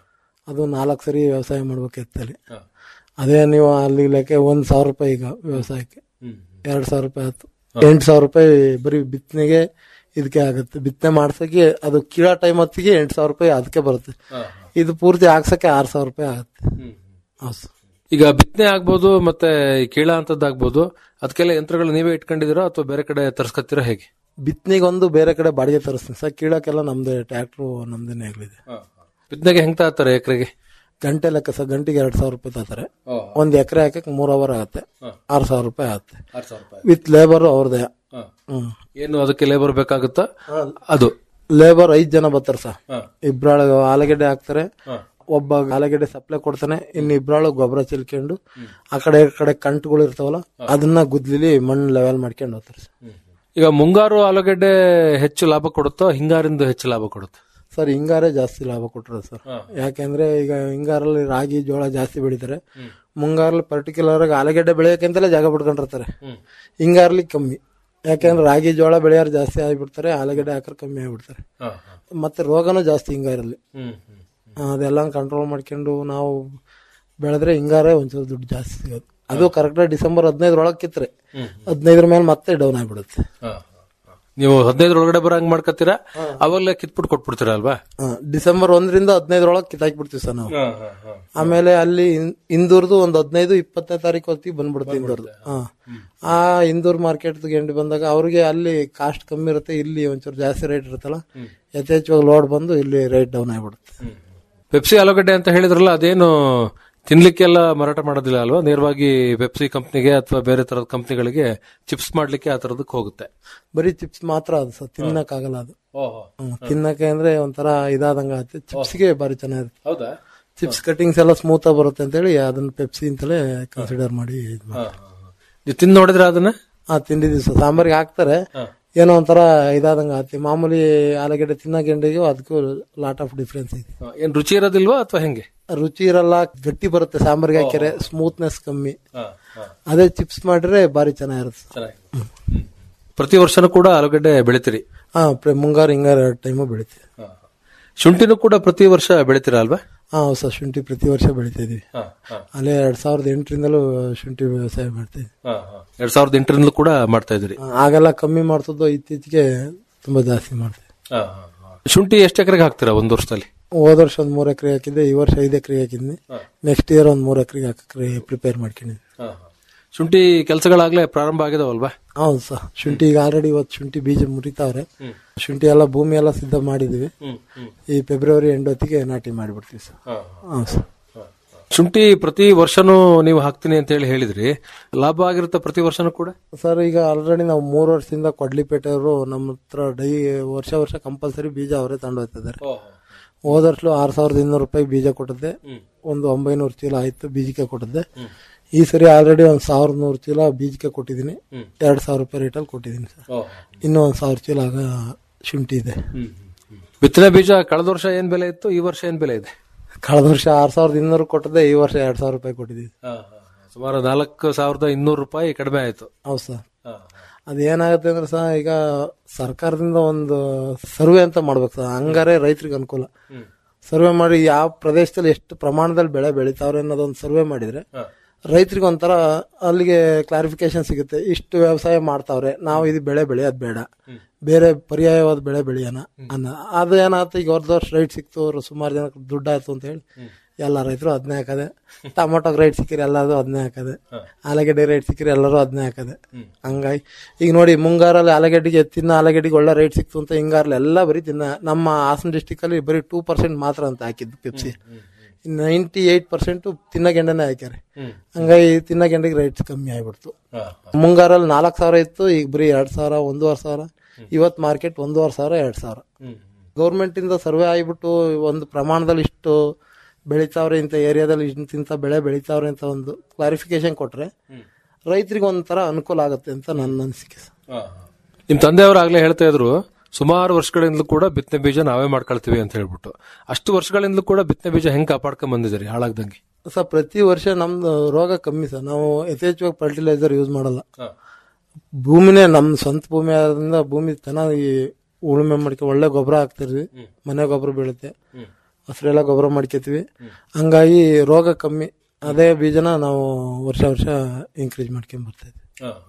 E: ಅದು ನಾಲ್ಕು ಸರಿ ವ್ಯವಸಾಯ ಮಾಡ್ಬೇಕು ಎತ್ತಲ್ಲಿ ಅದೇ ನೀವು ಅಲ್ಲಿ ಲೆಕ್ಕ ಒಂದ್ ಸಾವಿರ ರೂಪಾಯಿ ಈಗ ವ್ಯವಸಾಯಕ್ಕೆ ಎರಡ್ ಸಾವಿರ ರೂಪಾಯಿ ಆಯ್ತು ಎಂಟು ಸಾವಿರ ರೂಪಾಯಿ ಬರೀ ಬಿತ್ತನೆಗೆ ಇದಕ್ಕೆ ಆಗುತ್ತೆ ಬಿತ್ತನೆ ಮಾಡ್ಸಕ್ಕೆ ಅದು ಕೀಳೋ ಟೈಮ್ ಹೊತ್ತಿಗೆ ಎಂಟು ಸಾವಿರ ರೂಪಾಯಿ ಅದಕ್ಕೆ ಬರುತ್ತೆ ಇದು ಪೂರ್ತಿ ಹಾಕ್ಸಕ್ಕೆ ಆರು ಸಾವಿರ ರೂಪಾಯಿ ಆಗುತ್ತೆ ಹೌದು ಸರ್
D: ಈಗ ಬಿತ್ತನೆ ಆಗ್ಬೋದು ಮತ್ತೆ ಈ ಕೀಳ ಅಂತದ್ದಾಗ್ಬೋದು ಅದಕ್ಕೆಲ್ಲ ಯಂತ್ರಗಳು ನೀವೇ ಇಟ್ಕೊಂಡಿದ್ದೀರಾ ಅಥವಾ ಬೇರೆ ಕಡೆ ತರ್ಸ್ಕೊತೀರಾ ಹೇಗೆ
E: ಬಿತ್ತನೆಗೆ ಒಂದು ಬೇರೆ ಕಡೆ ಬಾಡಿಗೆ ತರಿಸ್ತೀನಿ ಸರ್ ಕೀಳಕ್ಕೆಲ್ಲ ನಮ್ದೇ ಟ್ರ್ಯಾಕ್ಟ್ರು ನಮ್ದೇನೆ ಆಗಲಿದೆ
D: ಬಿತ್ತನೆಗೆ ಹೆಂಗ್ ತಾತಾರೆ ಎಕರೆಗೆ
E: ಗಂಟೆ ಲೆಕ್ಕ ಸರ್ ಗಂಟೆಗೆ ಎರಡ್ ಸಾವಿರ ರೂಪಾಯಿ ತಗೋತಾರೆ ಒಂದ್ ಎಕರೆ ಹಾಕಕ್ ಮೂರ್ ಅವರ್ ಆಗುತ್ತೆ ಆರ್ ಸಾವಿರ ರೂಪಾಯಿ ಆಗುತ್ತೆ ವಿತ್ ಲೇಬರ್ ಅವ್ರದೇ ಹ್ಮ್
D: ಏನು ಅದಕ್ಕೆ ಲೇಬರ್ ಬೇಕಾಗುತ್ತಾ ಅದು
E: ಲೇಬರ್ ಐದ್ ಜನ ಬರ್ತಾರೆ ಸರ್ ಇಬ್ರಾಳು ಆಲೂಗೆಡ್ಡೆ ಹಾಕ್ತಾರೆ ಒಬ್ಬ ಆಲೂಗೆಡ್ಡೆ ಸಪ್ಲೈ ಕೊಡ್ತಾನೆ ಇನ್ನು ಇಬ್ರಾಳು ಗೊಬ್ಬರ ಚೆಲ್ಕೊಂಡು ಆ ಕಡೆ ಈ ಕಡೆ ಕಂಟುಗಳು ಇರ್ತಾವಲ್ಲ ಅದನ್ನ ಗುದ್ಲಿಲಿ ಮಣ್ಣು ಲೆವೆಲ್ ಮಾಡ್ಕೊಂಡು ಹೋಗ್ತಾರೆ ಸರ್
D: ಈಗ ಮುಂಗಾರು ಆಲೂಗೆಡ್ಡೆ ಹೆಚ್ಚು ಲಾಭ ಕೊಡುತ್ತೋ ಹಿಂಗಾರಿಂದ ಹೆಚ್ಚು ಲಾಭ ಕೊಡುತ್ತೆ
E: ಸರ್ ಹಿಂಗಾರೇ ಜಾಸ್ತಿ ಲಾಭ ಕೊಟ್ಟಿರೋದು ಸರ್ ಯಾಕೆಂದ್ರೆ ಈಗ ಹಿಂಗಾರಲ್ಲಿ ರಾಗಿ ಜೋಳ ಜಾಸ್ತಿ ಬೆಳಿತಾರೆ ಮುಂಗಾರಲ್ಲಿ ಪರ್ಟಿಕ್ಯುಲರ್ ಆಗಿ ಆಲೂಗೆಡ್ಡೆ ಬೆಳೆಯೋಕೆಂತಲೇ ಜಾಗ ಬಿಟ್ಕೊಂಡಿರ್ತಾರೆ ಹಿಂಗಾರಲ್ಲಿ ಕಮ್ಮಿ ಯಾಕೆಂದ್ರೆ ರಾಗಿ ಜೋಳ ಬೆಳೆಯೋರು ಜಾಸ್ತಿ ಆಗಿಬಿಡ್ತಾರೆ ಆಲೂಗೆಡ್ಡೆ ಹಾಕೋರು ಕಮ್ಮಿ ಆಗಿಬಿಡ್ತಾರೆ ಮತ್ತೆ ರೋಗನೂ ಜಾಸ್ತಿ ಹಿಂಗಾರಲ್ಲಿ ಆ, ಅದೆಲ್ಲ ಕಂಟ್ರೋಲ್ ಮಾಡ್ಕೊಂಡು ನಾವು ಬೆಳೆದ್ರೆ ಹಿಂಗಾರೇ ಒಂಚೂರು ದುಡ್ಡು ಜಾಸ್ತಿ ಸಿಗೋದು ಅದು ಕರೆಕ್ಟಾಗಿ ಡಿಸೆಂಬರ್ ಹದಿನೈದರೊಳಗೆ ಕಿತ್ರೆ ಹದಿನೈದರ ಮೇಲೆ ಮತ್ತೆ ಡೌನ್ ಆಗಿಬಿಡುತ್ತೆ
D: ನೀವು ಹದಿನೈದರ ಒಳಗಡೆ ಬರಂಗ್ ಮಾಡ್ಕೊತೀರಾ ಅವಾಗಲೇ ಕಿತ್ಬಿಟ್ಟು ಕೊಟ್ಬಿಡ್ತೀರಾ ಅಲ್ವಾ
E: ಆ, ಡಿಸೆಂಬರ್ ಒಂದರಿಂದ ಹದಿನೈದರೊಳಗೆ ಕಿತ್ತಾಕ್ಬಿಡ್ತೀವಿ ಸರ್ ನಾವು ಆಮೇಲೆ ಅಲ್ಲಿ ಇನ್- ಇಂದೂರ್ದು ಒಂದ್ ಹದಿನೈದು ಇಪ್ಪತ್ತನೇ ತಾರೀಕು ಹೊತ್ತಿಗೆ ಬಂದ್ಬಿಡುತ್ತೆ ಇಂದೂರ್ದು ಹಾ ಆ ಇಂದೂರ್ ಮಾರ್ಕೆಟ್ ಎಂಡ್ ಬಂದಾಗ ಅವ್ರಿಗೆ ಅಲ್ಲಿ ಕಾಸ್ಟ್ ಕಮ್ಮಿ ಇರುತ್ತೆ ಇಲ್ಲಿ ಒಂಚೂರು ಜಾಸ್ತಿ ರೇಟ್ ಇರುತ್ತಲ್ಲ ಯಥೇಚ್ಛವಾಗಿ ಲೋಡ್ ಬಂದು ಇಲ್ಲಿ ರೇಟ್ ಡೌನ್ ಆಗಿಬಿಡುತ್ತೆ
D: ಪೆಪ್ಸಿ ಆಲೂಗಡ್ಡೆ ಅಂತ ಹೇಳಿದ್ರಲ್ಲ ಅದೇನು ತಿನ್ಲಿಕ್ಕೆಲ್ಲ ಮಾರಾಟ ಮಾಡೋದಿಲ್ಲ ಅಲ್ವಾ ನೇರವಾಗಿ ಪೆಪ್ಸಿ ಕಂಪ್ನಿಗೆ ಅಥವಾ ಬೇರೆ ತರದ ಕಂಪ್ನಿಗಳಿಗೆ ಚಿಪ್ಸ್ ಮಾಡ್ಲಿಕ್ಕೆ ಆ ತರದಕ್ಕೆ ಹೋಗುತ್ತೆ
E: ಬರೀ ಚಿಪ್ಸ್ ಮಾತ್ರ ಅದು ಸರ್ ತಿನ್ನಕ್ ಆಗಲ್ಲ ಅದು ಹ್ಮ್, ತಿನ್ನಕ್ಕೆ ಅಂದ್ರೆ ಒಂಥರ ಇದಾದಂಗ ಆಗುತ್ತೆ ಚಿಪ್ಸ್ಗೆ ಬಾರಿ ಚೆನ್ನಾಗಿರುತ್ತೆ
D: ಹೌದಾ
E: ಚಿಪ್ಸ್ ಕಟಿಂಗ್ಸ್ ಎಲ್ಲ ಸ್ಮೂತ್ ಆಗಿ ಬರುತ್ತೆ ಅಂತೇಳಿ ಅದನ್ನ ಪೆಪ್ಸಿ ಅಂತಲೇ ಕನ್ಸಿಡರ್ ಮಾಡಿ ಇದ್ ಮಾಡ್ತಾರೆ.
D: ನೀವು ತಿಂದು ನೋಡಿದ್ರೆ ಅದನ್ನ
E: ಹಾ ತಿಂದಿದ್ದೀವಿ ಸರ್ ಸಾಂಬಾರಿಗೆ ಹಾಕ್ತಾರೆ ಏನೋ ಒಂಥರ ಇದಾದಂಗ ಆತಿ ಮಾಮೂಲಿ ಆಲೂಗಡ್ಡೆ ತಿನ್ನೋ ಗೆಂಡೆಗೂ ಅದಕ್ಕೂ ಲಾಟ್ ಆಫ್ ಡಿಫ್ರೆನ್ಸ್ ಇದೆ
D: ಏನ್ ರುಚಿ ಇರೋದಿಲ್ವಾ ಅಥವಾ ಹೆಂಗೆ
E: ರುಚಿ ಇರಲ್ಲ ಗಟ್ಟಿ ಬರುತ್ತೆ ಸಾಂಬಾರಿಗೆ ಹಾಕಿದ್ರೆ ಸ್ಮೂತ್ನೆಸ್ ಕಮ್ಮಿ ಅದೇ ಚಿಪ್ಸ್ ಮಾಡಿದ್ರೆ ಬಾರಿ ಚೆನ್ನಾಗಿರುತ್ತೆ
D: ಪ್ರತಿ ವರ್ಷನೂ ಕೂಡ ಆಲೂಗಡ್ಡೆ ಬೆಳಿತೀರಿ
E: ಹಾ ಪ್ರ- ಮುಂಗಾರು ಹಿಂಗಾರು ಎರಡು ಟೈಮು ಬೆಳಿತೀವಿ
D: ಶುಂಠಿನೂ ಕೂಡ ಪ್ರತಿ ವರ್ಷ ಬೆಳಿತೀರಾ ಅಲ್ವಾ
E: ಹಾ ಹೊಸ ಶುಂಠಿ ಪ್ರತಿ ವರ್ಷ ಬೆಳಿತಾ ಇದೀವಿ ಅಲ್ಲೇ ಎರಡ್ ಸಾವಿರದ ಎಂಟರಿಂದಲೂ ಶುಂಠಿ ವ್ಯವಸಾಯ ಮಾಡ್ತೀವಿ
D: ಎರಡ್ ಸಾವಿರದ ಎಂಟರಿಂದಲೂ ಕೂಡ ಮಾಡ್ತಾ ಇದ್ರಿ
E: ಆಗೆಲ್ಲ ಕಮ್ಮಿ ಮಾಡ್ತಿದ್ದು ಇತ್ತೀಚೆಗೆ ತುಂಬಾ ಜಾಸ್ತಿ ಮಾಡ್ತೀವಿ
D: ಶುಂಠಿ ಎಷ್ಟು ಎಕರೆಗೆ ಹಾಕ್ತೀರಾ ಒಂದು ವರ್ಷದಲ್ಲಿ
E: ಹೋದ ವರ್ಷ ಒಂದ್ ಮೂರ್ ಎಕರೆ ಹಾಕಿದ್ದೆ ಈ ವರ್ಷ ಐದು ಎಕರೆ ಹಾಕಿದ್ನಿ ನೆಕ್ಸ್ಟ್ ಇಯರ್ ಒಂದ್ ಮೂರ್ ಎಕರೆಗೆ ಹಾಕಕ್ಕೆ ಪ್ರಿಪೇರ್ ಮಾಡ್ಕೊಂಡಿದ್ವಿ
D: ಶುಂಠಿ ಕೆಲಸಗಳಾಗ್ಲೇ ಪ್ರಾರಂಭ ಆಗಿದಾವಲ್ವಾ
E: ಹೌದು ಸರ್ ಶುಂಠಿ ಈಗ ಆಲ್ರೆಡಿ ಇವತ್ತು ಶುಂಠಿ ಬೀಜ ಮುರಿತಾವ್ರೆ ಶುಂಠಿ ಎಲ್ಲ ಭೂಮಿ ಎಲ್ಲ ಸಿದ್ಧ ಮಾಡಿದೀವಿ ಈ ಫೆಬ್ರವರಿ ಎಂಡ್ ಹೊತ್ತಿಗೆ ನಾಟಿ ಮಾಡಿಬಿಡ್ತೀವಿ ಸರ್ ಹೌದು ಸರ್
D: ಶುಂಠಿ ಪ್ರತಿ ವರ್ಷನೂ ನೀವು ಹಾಕ್ತೀನಿ ಅಂತ ಹೇಳಿ ಹೇಳಿದ್ರಿ ಲಾಭ ಆಗಿರುತ್ತೆ ಪ್ರತಿ ವರ್ಷನೂ ಕೂಡ
E: ಸರ್ ಈಗ ಆಲ್ರೆಡಿ ನಾವು ಮೂರು ವರ್ಷದಿಂದ ಕೊಡ್ಲಿಪೇಟೆಯವರು ನಮ್ಮ ಹತ್ರ ಡೈ ವರ್ಷ ವರ್ಷ ಕಂಪಲ್ಸರಿ ಬೀಜ ಅವರೇ ತಗೊಂಡು ಹೋಗ್ತಿದ್ದಾರೆ ಹೋದ ವರ್ಷ ಆರ್ ಸಾವಿರದ ಇನ್ನೂರು ರೂಪಾಯಿ ಬೀಜ ಕೊಟ್ಟಿದ್ದೆ ಒಂದು ಒಂಬೈನೂರು ಚೀಲ ಆಯ್ತು ಬೀಜಕ್ಕೆ ಕೊಟ್ಟಿದ್ದೆ ಈ ಸರಿ ಆಲ್ರೆಡಿ ಒಂದ್ ಸಾವಿರದ ನೂರು ಚೀಲ ಬೀಜಕ್ಕೆ ಕೊಟ್ಟಿದ್ದೀನಿ ಎರಡ್ ಸಾವಿರ ರೂಪಾಯಿ ರೇಟಲ್ಲಿ ಕೊಟ್ಟಿದ್ದೀನಿ ಸರ್ ಇನ್ನೂ ಒಂದ್ ಸಾವಿರ ಚೀಲ ಆಗ ಶುಂಠಿ ಇದೆ
D: ಬಿತ್ತನೆ ಬೀಜ ಕಳೆದ ವರ್ಷ ಏನ್ ಬೆಲೆ ಇತ್ತು ಈ ವರ್ಷ ಏನ್ ಬೆಲೆ ಇದೆ
E: ಕಳೆದ ವರ್ಷ ಆರ್ ಸಾವಿರದ ಇನ್ನೂರು ಕೊಟ್ಟದೆ ಈ ವರ್ಷ ಎರಡ್ ಸಾವಿರ ರೂಪಾಯಿ ಕೊಟ್ಟಿದ್ದೀವಿ
D: ಸುಮಾರು ನಾಲ್ಕು ಸಾವಿರದ ಇನ್ನೂರು ರೂಪಾಯಿ ಕಡಿಮೆ ಆಯ್ತು
E: ಹೌದು ಸರ್ ಅದೇನಾಗುತ್ತೆ ಅಂದ್ರೆ ಸಹ ಈಗ ಸರ್ಕಾರದಿಂದ ಒಂದು ಸರ್ವೆ ಅಂತ ಮಾಡ್ಬೇಕು ಸರ್ ಹಂಗಾರೆ ರೈತರಿಗೆ ಅನುಕೂಲ ಸರ್ವೆ ಮಾಡಿ ಯಾವ ಪ್ರದೇಶದಲ್ಲಿ ಎಷ್ಟು ಪ್ರಮಾಣದಲ್ಲಿ ಬೆಳೆ ಬೆಳಿತಾವ್ರೆ ಅನ್ನೋದೊಂದು ಸರ್ವೆ ಮಾಡಿದ್ರೆ ರೈತರಿಗೆ ಒಂಥರ ಅಲ್ಲಿಗೆ ಕ್ಲಾರಿಫಿಕೇಶನ್ ಸಿಗುತ್ತೆ ಇಷ್ಟು ವ್ಯವಸಾಯ ಮಾಡ್ತಾವ್ರೆ ನಾವು ಇದು ಬೆಳೆ ಬೆಳೆಯೋದು ಬೇಡ ಬೇರೆ ಪರ್ಯಾಯವಾದ ಬೆಳೆ ಬೆಳೆಯೋಣ ಅನ್ನ ಅದು ಏನಾಯ್ತು ಈಗ ಹೊರದ ವರ್ಷ ರೈಟ್ ಸಿಕ್ತು ಸುಮಾರು ಜನಕ್ಕೆ ದುಡ್ಡು ಆಯ್ತು ಅಂತ ಹೇಳಿ ಎಲ್ಲ ರೈತರು ಅದನ್ನೇ ಹಾಕದೆ ಟೊಮೊಟೊ ರೈಟ್ ಸಿಕ್ಕಿರಿ ಎಲ್ಲರೂ ಅದನ್ನೇ ಹಾಕದೆ ಆಲೂಗಡ್ಡೆ ರೈಟ್ ಸಿಕ್ಕಿರಿ ಎಲ್ಲರೂ ಅದನ್ನೇ ಹಾಕದೆ ಹಂಗಾಗಿ ಈಗ ನೋಡಿ ಮುಂಗಾರಲ್ಲಿ ಆಲೂಗಡ್ಡೆಗೆ ತಿನ್ನ ಆಲೂಗಡ್ಡೆಗೆ ಒಳ್ಳೆ ರೈಟ್ ಸಿಕ್ತು ಅಂತ ಹಿಂಗಾರಲ್ಲಿ ಎಲ್ಲ ಬರೀ ತಿನ್ನ ನಮ್ಮ ಹಾಸನ ಡಿಸ್ಟಿಕ್ ಅಲ್ಲಿ ಬರೀ ಟೂ ಪರ್ಸೆಂಟ್ ಮಾತ್ರ ಅಂತ ಹಾಕಿದ್ದು ಪಿಪ್ಸಿ ನೈಂಟಿ ಏಟ್ ಪರ್ಸೆಂಟ್ ತಿನ್ನಗೆಂಡನೆ ಹಾಕ್ಯಾರೆ ಹಂಗಾಗಿ ತಿನ್ನಗೆಂಡಿಗೆ ರೈಟ್ಸ್ ಕಮ್ಮಿ ಆಗ್ಬಿಡ್ತು ಮುಂಗಾರಲ್ಲಿ ನಾಲ್ಕು ಸಾವಿರ ಇತ್ತು ಈಗ ಬರೀ ಎರಡ್ ಸಾವಿರ ಒಂದೂವರೆ ಸಾವಿರ ಇವತ್ ಮಾರ್ಕೆಟ್ ಒಂದೂವರೆ ಸಾವಿರ ಎರಡ್ ಸಾವಿರ ಗೌರ್ಮೆಂಟ್ ಇಂದ ಸರ್ವೆ ಆಗಿಬಿಟ್ಟು ಒಂದು ಪ್ರಮಾಣದಲ್ಲಿ ಇಷ್ಟು ಬೆಳಿತಾವ್ರೆ ಇಂಥ ಏರಿಯಾದಲ್ಲಿ ಇಂತಿಂತ ಬೆಳೆ ಬೆಳಿತಾವ್ರೆ ಅಂತ ಒಂದು ಕ್ಲಾರಿಫಿಕೇಶನ್ ಕೊಟ್ರೆ ರೈತರಿಗೆ ಒಂಥರ ಅನುಕೂಲ ಆಗುತ್ತೆ ಅಂತ ನನ್ನ ಅನಿಸಿಕೆ ಸರ್
D: ನಿಮ್ ತಂದೆಯವರು ಆಗ್ಲೇ ಹೇಳ್ತಾ ಇದ್ರು ಸುಮಾರು ವರ್ಷಗಳಿಂದಲೂ ಕೂಡ ಬಿತ್ತನೆ ಬೀಜ ನಾವೇ ಮಾಡ್ಕೊಳ್ತೀವಿ ಅಂತ ಹೇಳ್ಬಿಟ್ಟು ಅಷ್ಟು ವರ್ಷಗಳಿಂದಲೂ ಕೂಡ ಬಿತ್ತನೆ ಬೀಜ ಹೆಂಗ್ ಕಾಪಾಡ್ಕೊಂಡ್ ಬಂದಿದ್ದೀರಿ ಹಾಳಾಗ್ದಂಗೆ
E: ಸರ್ ಪ್ರತಿ ವರ್ಷ ನಮ್ದು ರೋಗ ಕಮ್ಮಿ ಸರ್ ನಾವು ಯಥೇಚ್ಛವಾಗಿ ಫರ್ಟಿಲೈಸರ್ ಯೂಸ್ ಮಾಡಲ್ಲ ಭೂಮಿನೇ ನಮ್ ಸ್ವಂತ ಭೂಮಿ ಆದ್ರಿಂದ ಭೂಮಿ ಚೆನ್ನಾಗಿ ಉಳುಮೆ ಮಾಡ್ಕೊ ಒಳ್ಳೆ ಗೊಬ್ಬರ ಹಾಕ್ತಿರ್ವಿ ಮನೆ ಗೊಬ್ಬರ ಬೀಳುತ್ತೆ ಹಸಿರೆಲ್ಲ ಗೊಬ್ಬರ ಮಾಡ್ಕೊತೀವಿ ಹಂಗಾಗಿ ರೋಗ ಕಮ್ಮಿ ಅದೇ ಬೀಜನ ನಾವು ವರ್ಷ ವರ್ಷ ಇನ್ಕ್ರೀಸ್ ಮಾಡ್ಕೊಂಡ್ ಬರ್ತಾ ಇದ್ವಿ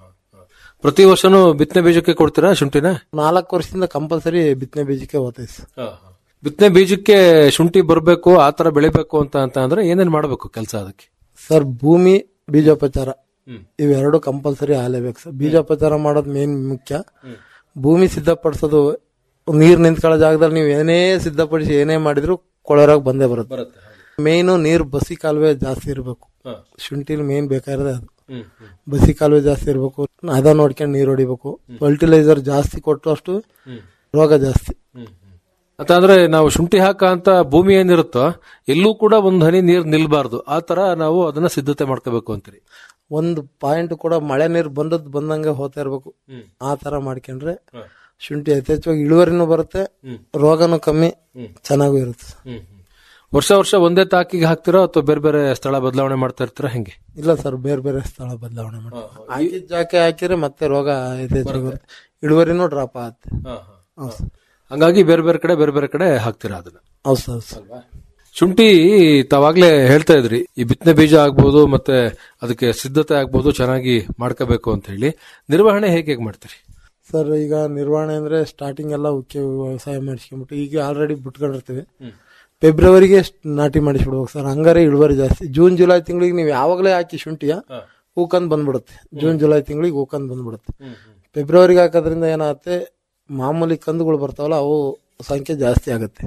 D: ಪ್ರತಿ ವರ್ಷನೂ ಬಿತ್ತನೆ ಬೀಜಕ್ಕೆ ಕೊಡ್ತೀರಾ ಶುಂಠಿನ
E: ನಾಲ್ಕು ವರ್ಷದಿಂದ ಕಂಪಲ್ಸರಿ ಬಿತ್ತನೆ ಬೀಜಕ್ಕೆ ಹೋಗ್ತೈತೆ ಸರ್
D: ಬಿತ್ತನೆ ಬೀಜಕ್ಕೆ ಶುಂಠಿ ಬರಬೇಕು ಆ ತರ ಬೆಳಿಬೇಕು ಅಂತ ಅಂತ ಅಂದ್ರೆ ಏನೇನ್ ಮಾಡ್ಬೇಕು ಕೆಲಸ ಅದಕ್ಕೆ
E: ಸರ್ ಭೂಮಿ ಬೀಜೋಪಚಾರ ಇವೆರಡು ಕಂಪಲ್ಸರಿ ಆಲೇಬೇಕು ಸರ್ ಬೀಜೋಪಚಾರ ಮಾಡೋದು ಮೇನ್ ಮುಖ್ಯ ಭೂಮಿ ಸಿದ್ಧಪಡಿಸೋದು ನೀರ್ ನಿಂತ್ಕೊಳ್ಳೋ ಜಾಗದಲ್ಲಿ ನೀವು ಏನೇ ಸಿದ್ಧಪಡಿಸಿ ಏನೇ ಮಾಡಿದ್ರು ಕೊಳರಾಗ ಬಂದೇ ಬರುತ್ತೆ ಮೇಯ್ನು ನೀರು ಬಸಿ ಕಾಲುವೆ ಜಾಸ್ತಿ ಇರಬೇಕು ಶುಂಠಿಲಿ ಮೇನ್ ಬೇಕಾಗಿರೋದೇ ಅದು ಬಸಿ ಕಾಲುವೆ ಜಾಸ್ತಿ ಇರಬೇಕು ಅದ ನೋಡ್ಕೊಂಡು ನೀರು ಹೊಡಿಬೇಕು ಫರ್ಟಿಲೈಸರ್ ಜಾಸ್ತಿ ಕೊಟ್ಟು ಅಷ್ಟು ರೋಗ ಜಾಸ್ತಿ
D: ಅಂತಂದ್ರೆ ನಾವು ಶುಂಠಿ ಹಾಕ ಅಂತ ಭೂಮಿ ಏನಿರುತ್ತೋ ಎಲ್ಲೂ ಕೂಡ ಒಂದ್ ಹನಿ ನೀರ್ ನಿಲ್ಬಾರ್ದು ಆ ತರ ನಾವು ಅದನ್ನ ಸಿದ್ಧತೆ ಮಾಡ್ಕೋಬೇಕು ಅಂತೀರಿ
E: ಒಂದು ಪಾಯಿಂಟ್ ಕೂಡ ಮಳೆ ನೀರು ಬಂದದ್ ಬಂದಂಗೆ ಹೋಗ್ತಾ ಇರ್ಬೇಕು ಆ ತರ ಮಾಡ್ಕೊಂಡ್ರೆ ಶುಂಠಿ ಯಥೇಚ್ಛವಾಗಿ ಇಳುವರಿನೂ ಬರುತ್ತೆ ರೋಗನೂ ಕಮ್ಮಿ ಚೆನ್ನಾಗೂ ಇರುತ್ತೆ
D: ವರ್ಷ ವರ್ಷ ಒಂದೇ ತಾಕಿಗೆ ಹಾಕ್ತಿರೋ ಅಥವಾ ಬೇರೆ ಬೇರೆ ಸ್ಥಳ ಬದಲಾವಣೆ ಮಾಡ್ತಾ ಇರ್ತೀರಾ ಹೆಂಗೆ
E: ಇಲ್ಲ ಸರ್ ಬೇರೆ ಬೇರೆ ಸ್ಥಳ ಬದಲಾವಣೆ ಮಾಡಿ ಹಾಕಿದ ಜಾಕೆ ಹಾಕಿದ್ರೆ ಮತ್ತೆ ರೋಗ ಯಥೇಚ್ಛವಾಗಿ ಬರುತ್ತೆ ಇಳುವರಿನೂ ಡ್ರಾಪ್ ಆಗುತ್ತೆ ಹೌದು ಸರ್.
D: ಹಂಗಾಗಿ ಬೇರೆ ಬೇರೆ ಕಡೆ ಬೇರೆ ಬೇರೆ ಕಡೆ ಹಾಕ್ತೀರಾ ಅದನ್ನ
E: ಹೌದು ಸರ್, ಹೌದು ಸರ್
D: ಶುಂಠಿ ತಾವಾಗ್ಲೇ ಹೇಳ್ತಾ ಇದ್ರಿ ಈ ಬಿತ್ತನೆ ಬೀಜ ಆಗ್ಬೋದು ಮತ್ತೆ ಅದಕ್ಕೆ ಸಿದ್ಧತೆ ಆಗ್ಬೋದು ಚೆನ್ನಾಗಿ ಮಾಡ್ಕೋಬೇಕು ಅಂತ ಹೇಳಿ ನಿರ್ವಹಣೆ ಹೇಗೆ ಹೇಗೆ ಮಾಡ್ತೀರಿ
E: ಸರ್ ಈಗ ನಿರ್ವಹಣೆ ಅಂದ್ರೆ ಸ್ಟಾರ್ಟಿಂಗ್ ಎಲ್ಲ ಉಕ್ಕೆ ವ್ಯವಸಾಯ ಮಾಡಿಸ್ಕೊಂಡ್ಬಿಟ್ಟು ಈಗ ಆಲ್ರೆಡಿ ಬಿಟ್ಕೊಂಡಿರ್ತೀವಿ ಫೆಬ್ರವರಿಗೆ ನಾಟಿ ಮಾಡಿಸ್ಬಿಡ್ಬೇಕು ಸರ್ ಹಂಗಾರೆ ಇಳುವರಿ ಜಾಸ್ತಿ ಜೂನ್ ಜುಲೈ ತಿಂಗಳಿಗೆ ನೀವು ಯಾವಾಗಲೇ ಹಾಕಿ ಶುಂಠಿಯ ಹೂಕಂದ್ ಬಂದ್ಬಿಡುತ್ತೆ ಜೂನ್ ಜುಲೈ ತಿಂಗಳಿಗೆ ಹೂಕಂದ್ ಬಂದ್ಬಿಡುತ್ತೆ ಫೆಬ್ರವರಿಗೆ ಹಾಕೋದ್ರಿಂದ ಏನಾಗುತ್ತೆ ಮಾಮೂಲಿ ಕಂದುಗಳು ಬರ್ತಾವಲ್ಲ ಅವು ಸಂಖ್ಯೆ ಜಾಸ್ತಿ ಆಗುತ್ತೆ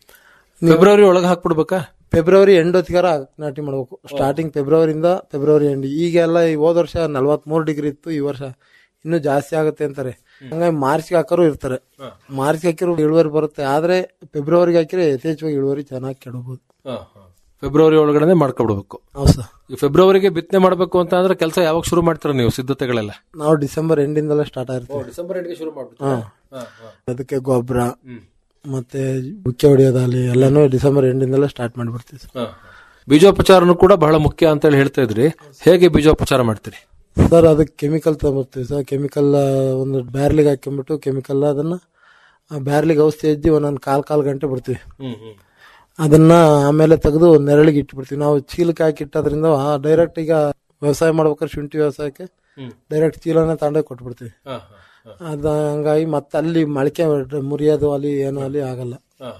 D: ಫೆಬ್ರವರಿ ಒಳಗೆ ಹಾಕ್ಬಿಡ್ಬೇಕಾ
E: ಫೆಬ್ರವರಿ ಎಂಡ್ ಹೊತ್ತಿಗಾರ ನಾಟಿ ಮಾಡ್ಬೇಕು ಸ್ಟಾರ್ಟಿಂಗ್ ಫೆಬ್ರವರಿಯಿಂದ ಫೆಬ್ರವರಿ ಎಂಡ್ ಈಗೆಲ್ಲ ಈ ಹೋದ ವರ್ಷ ನಲ್ವತ್ಮೂರು ಡಿಗ್ರಿ ಇತ್ತು ಈ ವರ್ಷ ಇನ್ನೂ ಜಾಸ್ತಿ ಆಗುತ್ತೆ ಅಂತಾರೆ ಹಂಗಾಗಿ ಮಾರ್ಚ್ಗೆ ಹಾಕೋರು ಇರ್ತಾರೆ ಮಾರ್ಚ್ಗೆ ಹಾಕಿರೋ ಇಳುವರಿ ಬರುತ್ತೆ ಆದ್ರೆ ಫೆಬ್ರವರಿಗೆ ಹಾಕಿದ್ರೆ ಯಥೇಚ್ಛವಾಗಿ ಇಳುವರಿ ಚೆನ್ನಾಗಿ ಕೆಡಬಹುದು
D: ಫೆಬ್ರವರಿ ಒಳಗಡೆ ಮಾಡ್ಕೊಬಿಡ್ಬೇಕು
E: ಹೌದು ಸರ್
D: ಈ ಫೆಬ್ರವರಿಗೆ ಬಿತ್ತನೆ ಮಾಡ್ಬೇಕು ಅಂತ ಅಂದ್ರೆ ಕೆಲಸ ಯಾವಾಗ ಶುರು ಮಾಡ್ತೀರಾ ನೀವು ಸಿದ್ಧತೆಗಳೆಲ್ಲ
E: ನಾವು ಡಿಸೆಂಬರ್ ಎಂಡಿಂದಲೇ ಸ್ಟಾರ್ಟ್ ಆಗಿರ್ತೀವಿ
D: ಡಿಸೆಂಬರ್ ಎಂಡ್ಗೆ ಶುರು
E: ಹಾ. ಅದಕ್ಕೆ ಗೊಬ್ಬರ ಮತ್ತೆ ಮುಖ್ಯ ಹೊಡೆಯೋದಾಗಲಿ ಎಲ್ಲಾನು ಡಿಸೆಂಬರ್ ಎಂಡಿಂದಲೇ ಸ್ಟಾರ್ಟ್ ಮಾಡಿಬಿಡ್ತೀವಿ ಸರ್
D: ಬೀಜೋಪಚಾರನು ಕೂಡ ಬಹಳ ಮುಖ್ಯ ಅಂತ ಹೇಳಿ ಹೇಳ್ತಾ ಇದ್ರಿ ಹೇಗೆ ಬೀಜೋಪಚಾರ ಮಾಡ್ತೀರಿ
E: ಸರ್ ಅದಕ್ಕೆ ಕೆಮಿಕಲ್ ತಗೊಂಬರ್ತೀವಿ ಸರ್ ಕೆಮಿಕಲ್ ಒಂದು ಬ್ಯಾರ್ಲಿಗೆ ಹಾಕೊಂಡ್ಬಿಟ್ಟು ಕೆಮಿಕಲ್ ಅದನ್ನ ಆ ಬ್ಯಾರ್ಲಿಗೆ ಔಷಧಿ ಹಚ್ಚಿ ಒಂದೊಂದು ಕಾಲ್ ಕಾಲ್ ಗಂಟೆ ಬಿಡ್ತೀವಿ ಅದನ್ನ ಆಮೇಲೆ ತೆಗೆದು ನೆರಳಿಗೆ ಇಟ್ಬಿಡ್ತೀವಿ ನಾವು ಚೀಲಕ್ಕೆ ಹಾಕಿ ಇಟ್ಟೋದ್ರಿಂದ ಡೈರೆಕ್ಟ್ ಈಗ ವ್ಯವಸಾಯ ಮಾಡ್ಬೇಕಾದ್ರೆ ಶುಂಠಿ ವ್ಯವಸಾಯಕ್ಕೆ ಡೈರೆಕ್ಟ್ ಚೀಲನೇ ತಗೊಂಡೇ ಕೊಟ್ಬಿಡ್ತೀವಿ ಅದ ಹಂಗಾಗಿ ಮತ್ತೆ ಅಲ್ಲಿ ಮೊಳಕೆ ಮುರಿಯೋದು ಅಲ್ಲಿ ಏನೋ ಅಲ್ಲಿ ಆಗಲ್ಲ